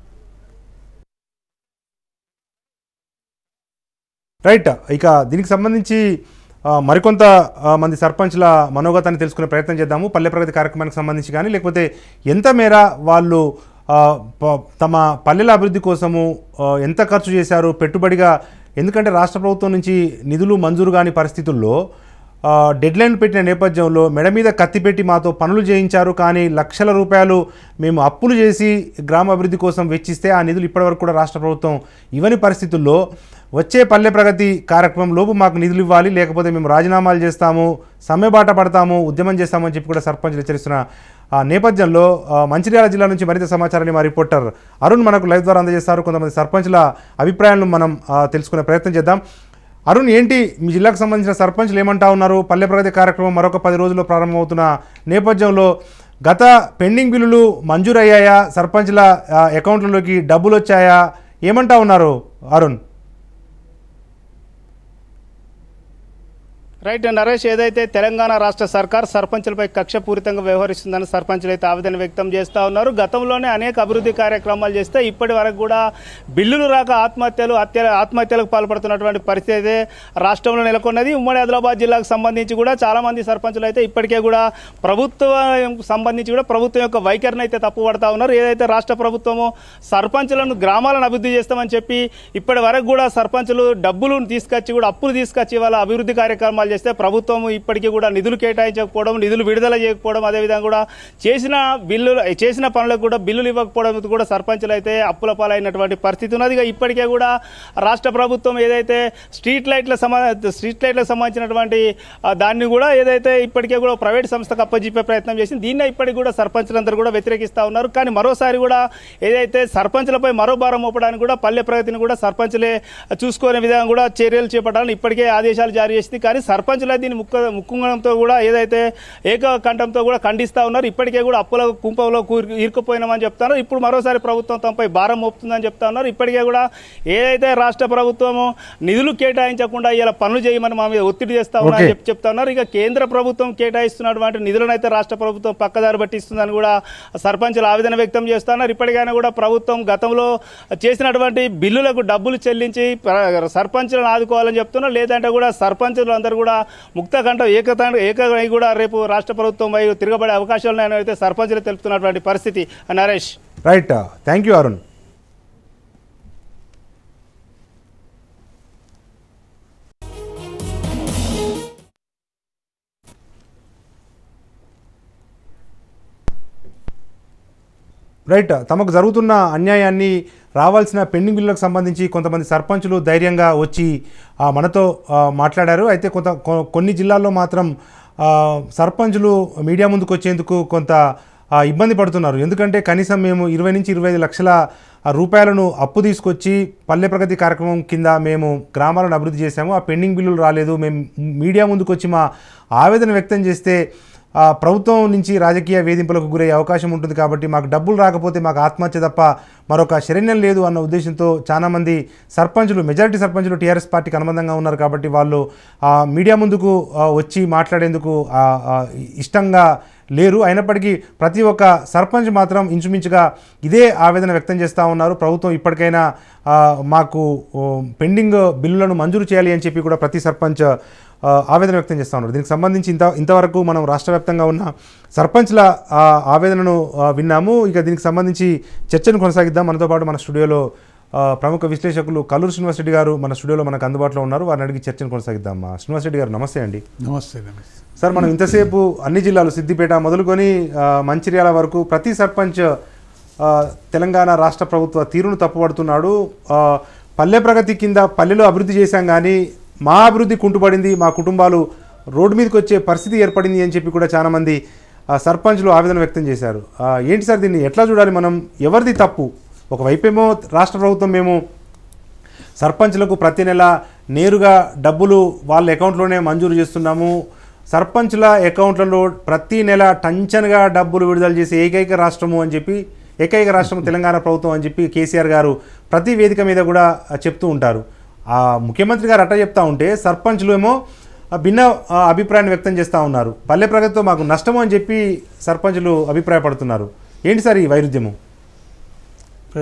right ఇక దీనికి సంబంధించి ఆ, మరికొంత ఆ, మంది సర్పంచ్ల మనోగతాన్ని తెలుసుకునే ప్రయత్నం చేద్దాము పల్లె ప్రగతి కార్యక్రమానికి సంబంధించి కానీ లేకపోతే ఎంత మేర వాళ్ళు ఆ, ప- తమ పల్లెల అభివృద్ధి కోసము ఆ, ఎంత ఖర్చు చేశారు పెట్టుబడిగా ఎందుకంటే రాష్ట్ర ప్రభుత్వం నుంచి నిధులు మంజూరు కాని పరిస్థితుల్లో ఆ, డెడ్లైన్ పెట్టిన నేపథ్యంలో మెడ మీద కత్తి పెట్టి మాతో పనులు చేయించారు కానీ లక్షల రూపాయలు మేము అప్పులు చేసి గ్రామ అభివృద్ధి కోసం వెచ్చిస్తే ఆ నిధులు ఇప్పటివరకు కూడా రాష్ట్ర ప్రభుత్వం ఇవ్వని పరిస్థితుల్లో వచ్చే పల్లె ప్రగతి కార్యక్రమం లోపు మాకు నిధులు ఇవ్వాలి లేకపోతే మేము రాజీనామాలు చేస్తాము సమ్మెబాట పడతాము ఉద్యమం చేస్తామని చెప్పి కూడా సర్పంచ్లు హెచ్చరిస్తున్న ఆ నేపథ్యంలో ఆ, మంచిర్యాల జిల్లా నుంచి మరింత సమాచారాన్ని మా రిపోర్టర్ అరుణ్ మనకు లైవ్ ద్వారా అందజేస్తారు కొంతమంది సర్పంచ్ల అభిప్రాయాలను మనం ఆ, తెలుసుకునే ప్రయత్నం చేద్దాం అరుణ్ ఏంటి మీ జిల్లాకు సంబంధించిన సర్పంచ్లు ఏమంటా ఉన్నారు పల్లె ప్రగతి కార్యక్రమం మరొక పది రోజుల్లో ప్రారంభమవుతున్న నేపథ్యంలో గత పెండింగ్ బిల్లులు మంజూరయ్యాయా సర్పంచ్ల ఆ, అకౌంట్లలోకి డబ్బులు వచ్చాయా ఏమంటా ఉన్నారు అరుణ్ రైట్ నరేష్ ఏదైతే తెలంగాణ రాష్ట్ర సర్కార్ సర్పంచులపై కక్షపూరితంగా వ్యవహరిస్తుందని సర్పంచులు అయితే ఆవేదన వ్యక్తం చేస్తూ ఉన్నారు గతంలోనే అనేక అభివృద్ధి కార్యక్రమాలు చేస్తే ఇప్పటి వరకు కూడా బిల్లులు రాక ఆత్మహత్యలు హత్య ఆత్మహత్యలకు పాల్పడుతున్నటువంటి పరిస్థితి అయితే రాష్ట్రంలో నెలకొన్నది ఉమ్మడి ఆదిలాబాద్ జిల్లాకు సంబంధించి కూడా చాలా మంది సర్పంచులు అయితే ఇప్పటికే కూడా ప్రభుత్వం సంబంధించి కూడా ప్రభుత్వం యొక్క వైఖరిని అయితే తప్పుపడతా ఉన్నారు ఏదైతే రాష్ట్ర ప్రభుత్వము సర్పంచులను గ్రామాలను అభివృద్ధి చేస్తామని చెప్పి ఇప్పటి వరకు కూడా సర్పంచులు డబ్బులు తీసుకొచ్చి కూడా అప్పులు తీసుకొచ్చి వాళ్ళ అభివృద్ధి కార్యక్రమాలు చేస్తే ప్రభుత్వం ఇప్పటికీ కూడా నిధులు కేటాయించకపోవడం నిధులు విడుదల చేయకపోవడం అదేవిధంగా కూడా చేసిన బిల్లులు చేసిన పనులకు కూడా బిల్లులు ఇవ్వకపోవడం కూడా సర్పంచులు అయితే అప్పుల పాలైనటువంటి పరిస్థితి ఉన్నది ఇక ఇప్పటికే కూడా రాష్ట్ర ప్రభుత్వం ఏదైతే స్ట్రీట్ లైట్ల సమా స్ట్రీట్ లైట్లకు సంబంధించినటువంటి ఆ, దాన్ని కూడా ఏదైతే ఇప్పటికే కూడా ప్రైవేట్ సంస్థకు అప్పచెప్పే ప్రయత్నం చేసింది దీన్ని ఇప్పటికి కూడా సర్పంచులందరూ కూడా వ్యతిరేకిస్తూ ఉన్నారు కానీ మరోసారి కూడా ఏదైతే సర్పంచులపై మరో భారం మోపడానికి కూడా పల్లె ప్రగతిని కూడా సర్పంచులే చూసుకునే విధంగా కూడా చర్యలు చేపట్టాలని ఇప్పటికే ఆదేశాలు జారీ చేసింది కానీ సర్పంచుల దీన్ని ముక్క ముక్కుంగంతో కూడా ఏదైతే ఏకకంఠంతో కూడా ఖండిస్తూ ఉన్నారు ఇప్పటికే కూడా అప్పుల కుంపంలో కూరు- ఇరుక్కుపోయినామని చెప్తున్నారు ఇప్పుడు మరోసారి ప్రభుత్వం తమపై భారం మోపుతుందని చెప్తా ఉన్నారు ఇప్పటికే కూడా ఏదైతే రాష్ట్ర ప్రభుత్వము నిధులు కేటాయించకుండా ఇలా పనులు చేయమని మా మీద ఒత్తిడి చేస్తా ఉన్నారని Okay. చెప్పి చెప్తా ఉన్నారు ఇక కేంద్ర ప్రభుత్వం కేటాయిస్తున్నటువంటి నిధులను అయితే రాష్ట్ర ప్రభుత్వం పక్కదారి పట్టిస్తుందని కూడా సర్పంచులు ఆవేదన వ్యక్తం చేస్తున్నారు ఇప్పటికైనా కూడా ప్రభుత్వం గతంలో చేసినటువంటి బిల్లులకు డబ్బులు చెల్లించి ప్ర- సర్పంచులను ఆదుకోవాలని చెప్తున్నారు లేదంటే కూడా సర్పంచులు అందరూ కూడా ముక్తకంఠ ఏకత ఏకమై కూడా రేపు రాష్ట్ర ప్రభుత్వం వైపు తిరగబడే అవకాశాలు ఉన్నాయని అయితే సర్పంచులు తెలుపుతున్నటువంటి పరిస్థితి Naresh right thank you Arun right తమకు జరుగుతున్న అన్యాయాన్ని రావాల్సిన పెండింగ్ బిల్లులకు సంబంధించి కొంతమంది సర్పంచులు ధైర్యంగా వచ్చి ఆ, మనతో ఆ, మాట్లాడారు అయితే కొంత కొ- కొన్ని జిల్లాల్లో మాత్రం ఆ, సర్పంచులు మీడియా ముందుకు వచ్చేందుకు కొంత ఆ, ఇబ్బంది పడుతున్నారు ఎందుకంటే కనీసం మేము ఇరవై నుంచి ఇరవై ఐదు లక్షల ఆ, రూపాయలను అప్పు తీసుకొచ్చి పల్లె ప్రగతి కార్యక్రమం కింద మేము గ్రామాలను అభివృద్ధి చేశాము ఆ పెండింగ్ బిల్లులు రాలేదు మేము మీడియా ముందుకు వచ్చి మా ఆవేదన వ్యక్తం చేస్తే ఆ, ప్రభుత్వం నుంచి రాజకీయ వేధింపులకు గురయ్యే అవకాశం ఉంటుంది కాబట్టి మాకు డబ్బులు రాకపోతే మాకు ఆత్మహత్య తప్ప మరొక శరణ్యం లేదు అన్న ఉద్దేశంతో చాలామంది సర్పంచులు మెజారిటీ సర్పంచులు టీఆర్ఎస్ పార్టీకి అనుబంధంగా ఉన్నారు కాబట్టి వాళ్ళు ఆ, మీడియా ముందుకు ఆ, వచ్చి మాట్లాడేందుకు ఆ, ఆ, ఇష్టంగా లేరు అయినప్పటికీ ప్రతి ఒక్క సర్పంచ్ మాత్రం ఇంచుమించుగా ఇదే ఆవేదన వ్యక్తం చేస్తూ ఉన్నారు ప్రభుత్వం ఇప్పటికైనా ఆ, మాకు ఓ, పెండింగ్ బిల్లులను మంజూరు చేయాలి అని చెప్పి కూడా ప్రతి సర్పంచ్ ఆ, ఆవేదన వ్యక్తం చేస్తూ ఉన్నారు దీనికి సంబంధించి ఇంత ఇంతవరకు మనం రాష్ట్ర వ్యాప్తంగా ఉన్న సర్పంచ్ల ఆ, ఆవేదనను ఆ, విన్నాము ఇక దీనికి సంబంధించి చర్చను కొనసాగిద్దాం మనతో పాటు మన స్టూడియోలో ఆ, ప్రముఖ విశ్లేషకులు కల్లూరు శ్రీనివాసరెడ్డి గారు మన స్టూడియోలో మనకు అందుబాటులో ఉన్నారు వారిని అడిగి చర్చను కొనసాగిద్దాం మా శ్రీనివాసరెడ్డి గారు నమస్తే అండి నమస్తే నమస్తే సార్ మనం ఇంతసేపు అన్ని జిల్లాలు సిద్దిపేట మొదలుకొని ఆ, మంచిర్యాల వరకు ప్రతి సర్పంచ్ ఆ, తెలంగాణ రాష్ట్ర ప్రభుత్వ తీరును తప్పుపడుతున్నాడు ఆ, పల్లె ప్రగతి కింద పల్లెలో అభివృద్ధి చేశాం కానీ మా అభివృద్ధి కుంటుపడింది మా కుటుంబాలు రోడ్డు మీదకి వచ్చే పరిస్థితి ఏర్పడింది అని చెప్పి కూడా చాలామంది ఆ, సర్పంచ్లు ఆవేదన వ్యక్తం చేశారు ఆ, ఏంటి సార్ దీన్ని ఎట్లా చూడాలి మనం ఎవరిది తప్పు ఒకవైపేమో రాష్ట్ర ప్రభుత్వం మేము సర్పంచ్లకు ప్రతి నెల నేరుగా డబ్బులు వాళ్ళ అకౌంట్లోనే మంజూరు చేస్తున్నాము సర్పంచ్ల అకౌంట్లలో ప్రతి నెల టంచన్గా డబ్బులు విడుదల చేసే ఏకైక రాష్ట్రము అని చెప్పి ఏకైక రాష్ట్రం తెలంగాణ ప్రభుత్వం అని చెప్పి కేసీఆర్ గారు ప్రతి వేదిక మీద కూడా ఆ, చెప్తూ ఉంటారు ఆ ముఖ్యమంత్రి గారు అట్ట చెప్తా ఉంటే సర్పంచ్లు ఏమో ఆ, భిన్న ఆ, అభిప్రాయాన్ని వ్యక్తం చేస్తూ ఉన్నారు పల్లె ప్రగతితో మాకు నష్టము అని చెప్పి సర్పంచ్లు అభిప్రాయపడుతున్నారు ఏంటి సార్ ఈ వైరుధ్యము అంటే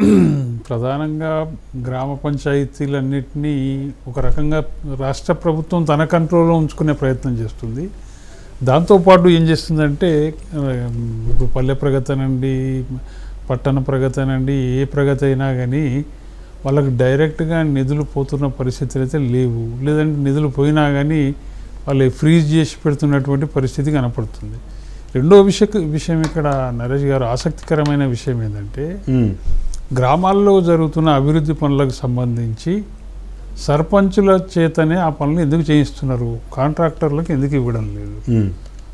ప్రధానంగా గ్రామ పంచాయతీలన్నింటినీ ఒక రకంగా రాష్ట్ర ప్రభుత్వం తన కంట్రోల్లో ఉంచుకునే ప్రయత్నం చేస్తుంది దాంతోపాటు ఏం చేస్తుందంటే ఆ, ఇప్పుడు పల్లె ప్రగతి అనండి పట్టణ ప్రగతి అనండి ఏ ప్రగతి అయినా కానీ వాళ్ళకి డైరెక్ట్గా నిధులు పోతున్న పరిస్థితులు అయితే లేవు లేదంటే నిధులు పోయినా కానీ వాళ్ళు ఫ్రీజ్ చేసి పెడుతున్నటువంటి పరిస్థితి కనపడుతుంది రెండో విషయ విషయం ఇక్కడ నరేష్ గారు ఆసక్తికరమైన విషయం ఏంటంటే మ్మ్. గ్రామాల్లో జరుగుతున్న అభివృద్ధి పనులకు సంబంధించి సర్పంచుల చేతనే ఆ పనులు ఎందుకు చేయిస్తున్నారు కాంట్రాక్టర్లకు ఎందుకు ఇవ్వడం లేదు మ్మ్.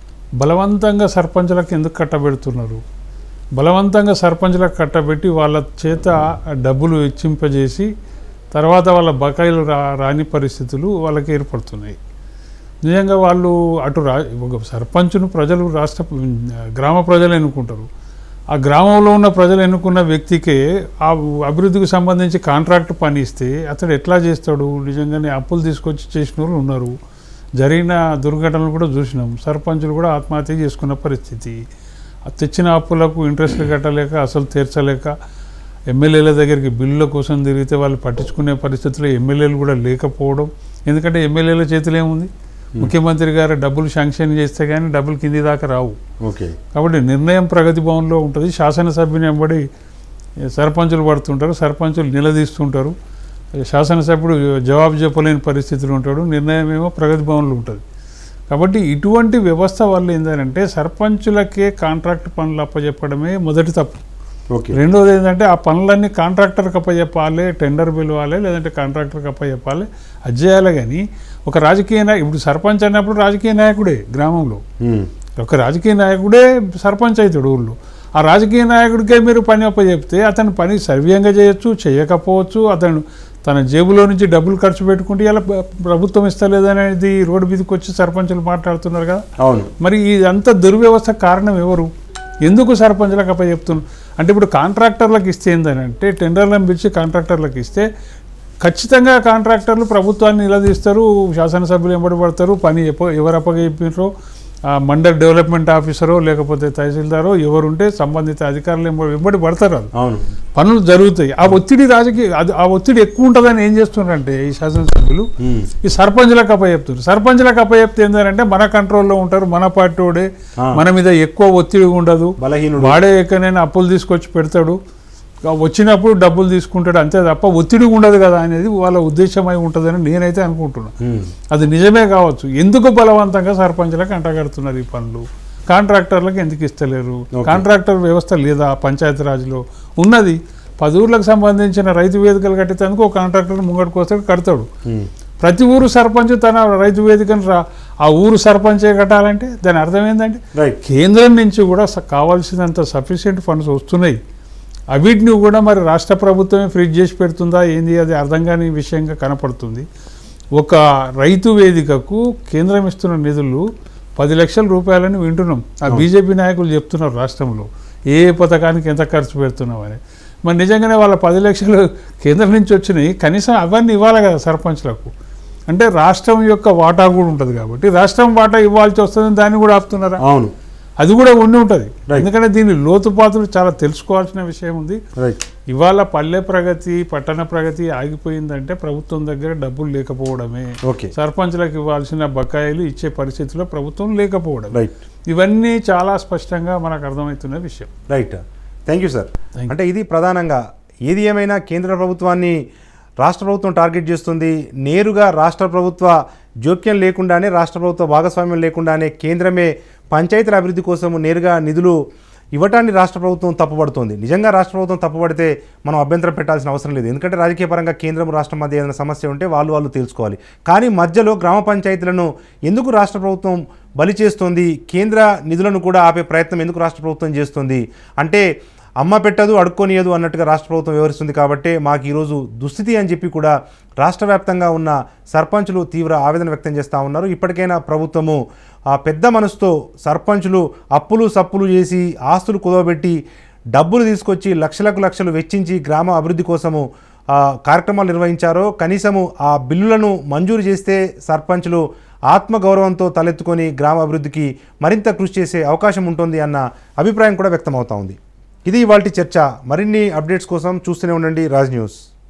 బలవంతంగా సర్పంచులకు ఎందుకు కట్టబెడుతున్నారు బలవంతంగా సర్పంచులకు కట్టబెట్టి వాళ్ళ చేత ఆ డబ్బులు వెచ్చింపజేసి తర్వాత వాళ్ళ బకాయిలు రా రాని పరిస్థితులు వాళ్ళకి ఏర్పడుతున్నాయి నిజంగా వాళ్ళు అటు రా ఒక సర్పంచ్ను ప్రజలు రాష్ట్ర గ్రామ ప్రజలు ఎన్నుకుంటారు ఆ గ్రామంలో ఉన్న ప్రజలు ఎన్నుకున్న వ్యక్తికే ఆ అభివృద్ధికి సంబంధించి కాంట్రాక్ట్ పని ఇస్తే అతడు ఎట్లా చేస్తాడు నిజంగానే అప్పులు తీసుకొచ్చి చేసిన వాళ్ళు ఉన్నారు జరిగిన దుర్ఘటనలు కూడా చూసినాం సర్పంచులు కూడా ఆత్మహత్య చేసుకున్న పరిస్థితి ఆ తెచ్చిన అప్పులకు ఇంట్రెస్ట్లు కట్టలేక అసలు తీర్చలేక ఎమ్మెల్యేల దగ్గరికి బిల్లుల కోసం తిరిగితే వాళ్ళు పట్టించుకునే పరిస్థితుల్లో ఎమ్మెల్యేలు కూడా లేకపోవడం ఎందుకంటే ఎమ్మెల్యేల చేతిలో ఏముంది ముఖ్యమంత్రి గారు డబ్బులు శాంక్షన్ చేస్తే కానీ డబ్బులు కింది దాకా రావు ఓకే కాబట్టి నిర్ణయం ప్రగతి భవన్లో ఉంటుంది శాసనసభ్యుని వెంబడి సర్పంచులు పడుతుంటారు సర్పంచులు నిలదీస్తుంటారు శాసనసభ్యుడు జవాబు చెప్పలేని పరిస్థితులు ఉంటాడు నిర్ణయం ఏమో ప్రగతి భవన్లో ఉంటుంది కాబట్టి ఇటువంటి వ్యవస్థ వల్ల ఏంటంటే సర్పంచులకే కాంట్రాక్ట్ పనులు అప్పచెప్పడమే మొదటి తప్పు ఓకే రెండోది ఏంటంటే ఆ పనులన్నీ కాంట్రాక్టర్కి అప్పచెప్పాలి టెండర్ పిలవాలి లేదంటే కాంట్రాక్టర్కి అప్పచెప్పాలి అది చేయాలి కానీ ఒక రాజకీయ నాయ ఇప్పుడు సర్పంచ్ అన్నప్పుడు రాజకీయ నాయకుడే గ్రామంలో మ్మ్. ఒక రాజకీయ నాయకుడే సర్పంచ్ అవుతాడు ఊళ్ళో ఆ రాజకీయ నాయకుడికే మీరు పని అప్పచెప్తే అతను పని సవ్యంగా చేయొచ్చు చేయకపోవచ్చు అతను తన జేబులో నుంచి డబ్బులు ఖర్చు పెట్టుకుంటే ఇలా ప్రభుత్వం ఇస్తలేదనేది రోడ్డు మీదకి వచ్చి సర్పంచులు మాట్లాడుతున్నారు కదా అవును మరి ఇదంతా దుర్వ్యవస్థ కారణం ఎవరు ఎందుకు సర్పంచ్లకు అప్పచెప్తున్నారు అంటే ఇప్పుడు కాంట్రాక్టర్లకు ఇస్తే ఏంటంటే టెండర్లను పిలిచి కాంట్రాక్టర్లకు ఇస్తే ఖచ్చితంగా కాంట్రాక్టర్లు ప్రభుత్వాన్ని నిలదీస్తారు శాసనసభ్యులు ఎంబడి పడతారు పని ఎప్ప ఎవరు అప్పగిప్పినరో ఆ మండల్ డెవలప్మెంట్ ఆఫీసరో లేకపోతే తహసీల్దారో ఎవరుంటే సంబంధిత అధికారులు ఎంబడి వెంబడి పడతారు వాళ్ళు అవును పనులు జరుగుతాయి ఆ ఒత్తిడి రాజకీయ అది ఆ ఒత్తిడి ఎక్కువ ఉంటుందని ఏం చేస్తున్నారంటే ఈ శాసనసభ్యులు మ్మ్. ఈ సర్పంచ్లకు అప్పచెప్తారు సర్పంచ్లకు అప్పచెప్తే ఏంటంటే మన కంట్రోల్లో ఉంటారు మన పార్టీ వాడే ఆ. మన మీద ఎక్కువ ఒత్తిడి ఉండదు బలహీనుడు వాడే ఎక్కడైనా అప్పులు తీసుకొచ్చి పెడతాడు ఆ వచ్చినప్పుడు డబ్బులు తీసుకుంటాడు అంతే తప్ప ఒత్తిడి ఉండదు కదా అనేది వాళ్ళ ఉద్దేశమై ఉంటుందని నేనైతే అనుకుంటున్నాను మ్మ్. అది నిజమే కావచ్చు ఎందుకు బలవంతంగా సర్పంచ్లకు అంటగడుతున్నారు ఈ పనులు కాంట్రాక్టర్లకు ఎందుకు ఇస్తలేరు కాంట్రాక్టర్ వ్యవస్థ లేదా పంచాయతీరాజ్లో ఉన్నది పది ఊర్లకు సంబంధించిన రైతు వేదికలు కట్టేందుకు ఒక కాంట్రాక్టర్ ముంగడికి వస్తాడు కడతాడు మ్మ్. ప్రతి ఊరు సర్పంచ్ తన రైతు వేదికను రా ఆ ఊరు సర్పంచే కట్టాలంటే దాని అర్థం ఏంటంటే రైట్ కేంద్రం నుంచి కూడా స- కావాల్సినంత సఫిషియెంట్ ఫండ్స్ వస్తున్నాయి అవిటిని కూడా మరి రాష్ట్ర ప్రభుత్వమే ఫ్రీజ్ చేసి పెడుతుందా ఏంది అది అర్థం కాని విషయంగా కనపడుతుంది ఒక రైతు వేదికకు కేంద్రం ఇస్తున్న నిధులు పది లక్షల రూపాయలని వింటున్నాం ఆ బీజేపీ నాయకులు చెప్తున్నారు రాష్ట్రంలో ఏ ఏ పథకానికి ఎంత ఖర్చు పెడుతున్నామని మరి నిజంగానే వాళ్ళ పది లక్షలు కేంద్రం నుంచి వచ్చినాయి కనీసం అవన్నీ ఇవ్వాలి కదా సర్పంచ్లకు అంటే రాష్ట్రం యొక్క వాటా కూడా ఉంటుంది కాబట్టి రాష్ట్రం వాటా ఇవ్వాల్సి వస్తుందని దాన్ని కూడా ఆపుతున్నారా అవును అది కూడా ఉండి ఉంటుంది Right. ఎందుకంటే దీని లోతుపాతులు చాలా తెలుసుకోవాల్సిన విషయం ఉంది రైట్ ఇవాళ పల్లె ప్రగతి పట్టణ ప్రగతి ఆగిపోయిందంటే ప్రభుత్వం దగ్గర డబ్బులు లేకపోవడమే ఓకే సర్పంచ్లకు ఇవ్వాల్సిన బకాయిలు ఇచ్చే పరిస్థితిలో ప్రభుత్వం లేకపోవడం రైట్ ఇవన్నీ చాలా స్పష్టంగా మనకు అర్థమవుతున్న విషయం right thank you sir Thank you. అంటే ఇది ప్రధానంగా ఏది ఏమైనా కేంద్ర ప్రభుత్వాన్ని రాష్ట్ర ప్రభుత్వం టార్గెట్ చేస్తుంది నేరుగా రాష్ట్ర ప్రభుత్వ జోక్యం లేకుండానే రాష్ట్ర ప్రభుత్వ భాగస్వామ్యం లేకుండానే కేంద్రమే పంచాయతీల అభివృద్ధి కోసం నేరుగా నిధులు ఇవ్వటాన్ని రాష్ట్ర ప్రభుత్వం తప్పుపడుతోంది నిజంగా రాష్ట్ర ప్రభుత్వం తప్పుపడితే మనం అభ్యంతరం పెట్టాల్సిన అవసరం లేదు ఎందుకంటే రాజకీయ పరంగా కేంద్రం రాష్ట్రం మధ్య ఏదైనా సమస్య ఉంటే వాళ్ళు వాళ్ళు తెలుసుకోవాలి కానీ మధ్యలో గ్రామ పంచాయతీలను ఎందుకు రాష్ట్ర ప్రభుత్వం బలి చేస్తోంది కేంద్ర నిధులను కూడా ఆపే ప్రయత్నం ఎందుకు రాష్ట్ర ప్రభుత్వం చేస్తుంది అంటే అమ్మ పెట్టదు అడుక్కొనియదు అన్నట్టుగా రాష్ట్ర ప్రభుత్వం వివరిస్తుంది కాబట్టి మాకు ఈరోజు దుస్థితి అని చెప్పి కూడా రాష్ట్ర వ్యాప్తంగా ఉన్న సర్పంచులు తీవ్ర ఆవేదన వ్యక్తం చేస్తూ ఉన్నారు ఇప్పటికైనా ప్రభుత్వము ఆ పెద్ద మనసుతో సర్పంచులు అప్పులు సప్పులు చేసి ఆస్తులు కుదవబెట్టి డబ్బులు తీసుకొచ్చి లక్షలకు లక్షలు వెచ్చించి గ్రామ అభివృద్ధి కోసము ఆ, కార్యక్రమాలు నిర్వహించారో కనీసము ఆ బిల్లులను మంజూరు చేస్తే సర్పంచులు ఆత్మగౌరవంతో తలెత్తుకొని గ్రామ అభివృద్ధికి మరింత కృషి చేసే అవకాశం ఉంటుంది అన్న అభిప్రాయం కూడా వ్యక్తమవుతా ఉంది ఇది ఇవాళ చర్చ మరిన్ని అప్డేట్స్ కోసం చూస్తూనే ఉండండి రాజ్ న్యూస్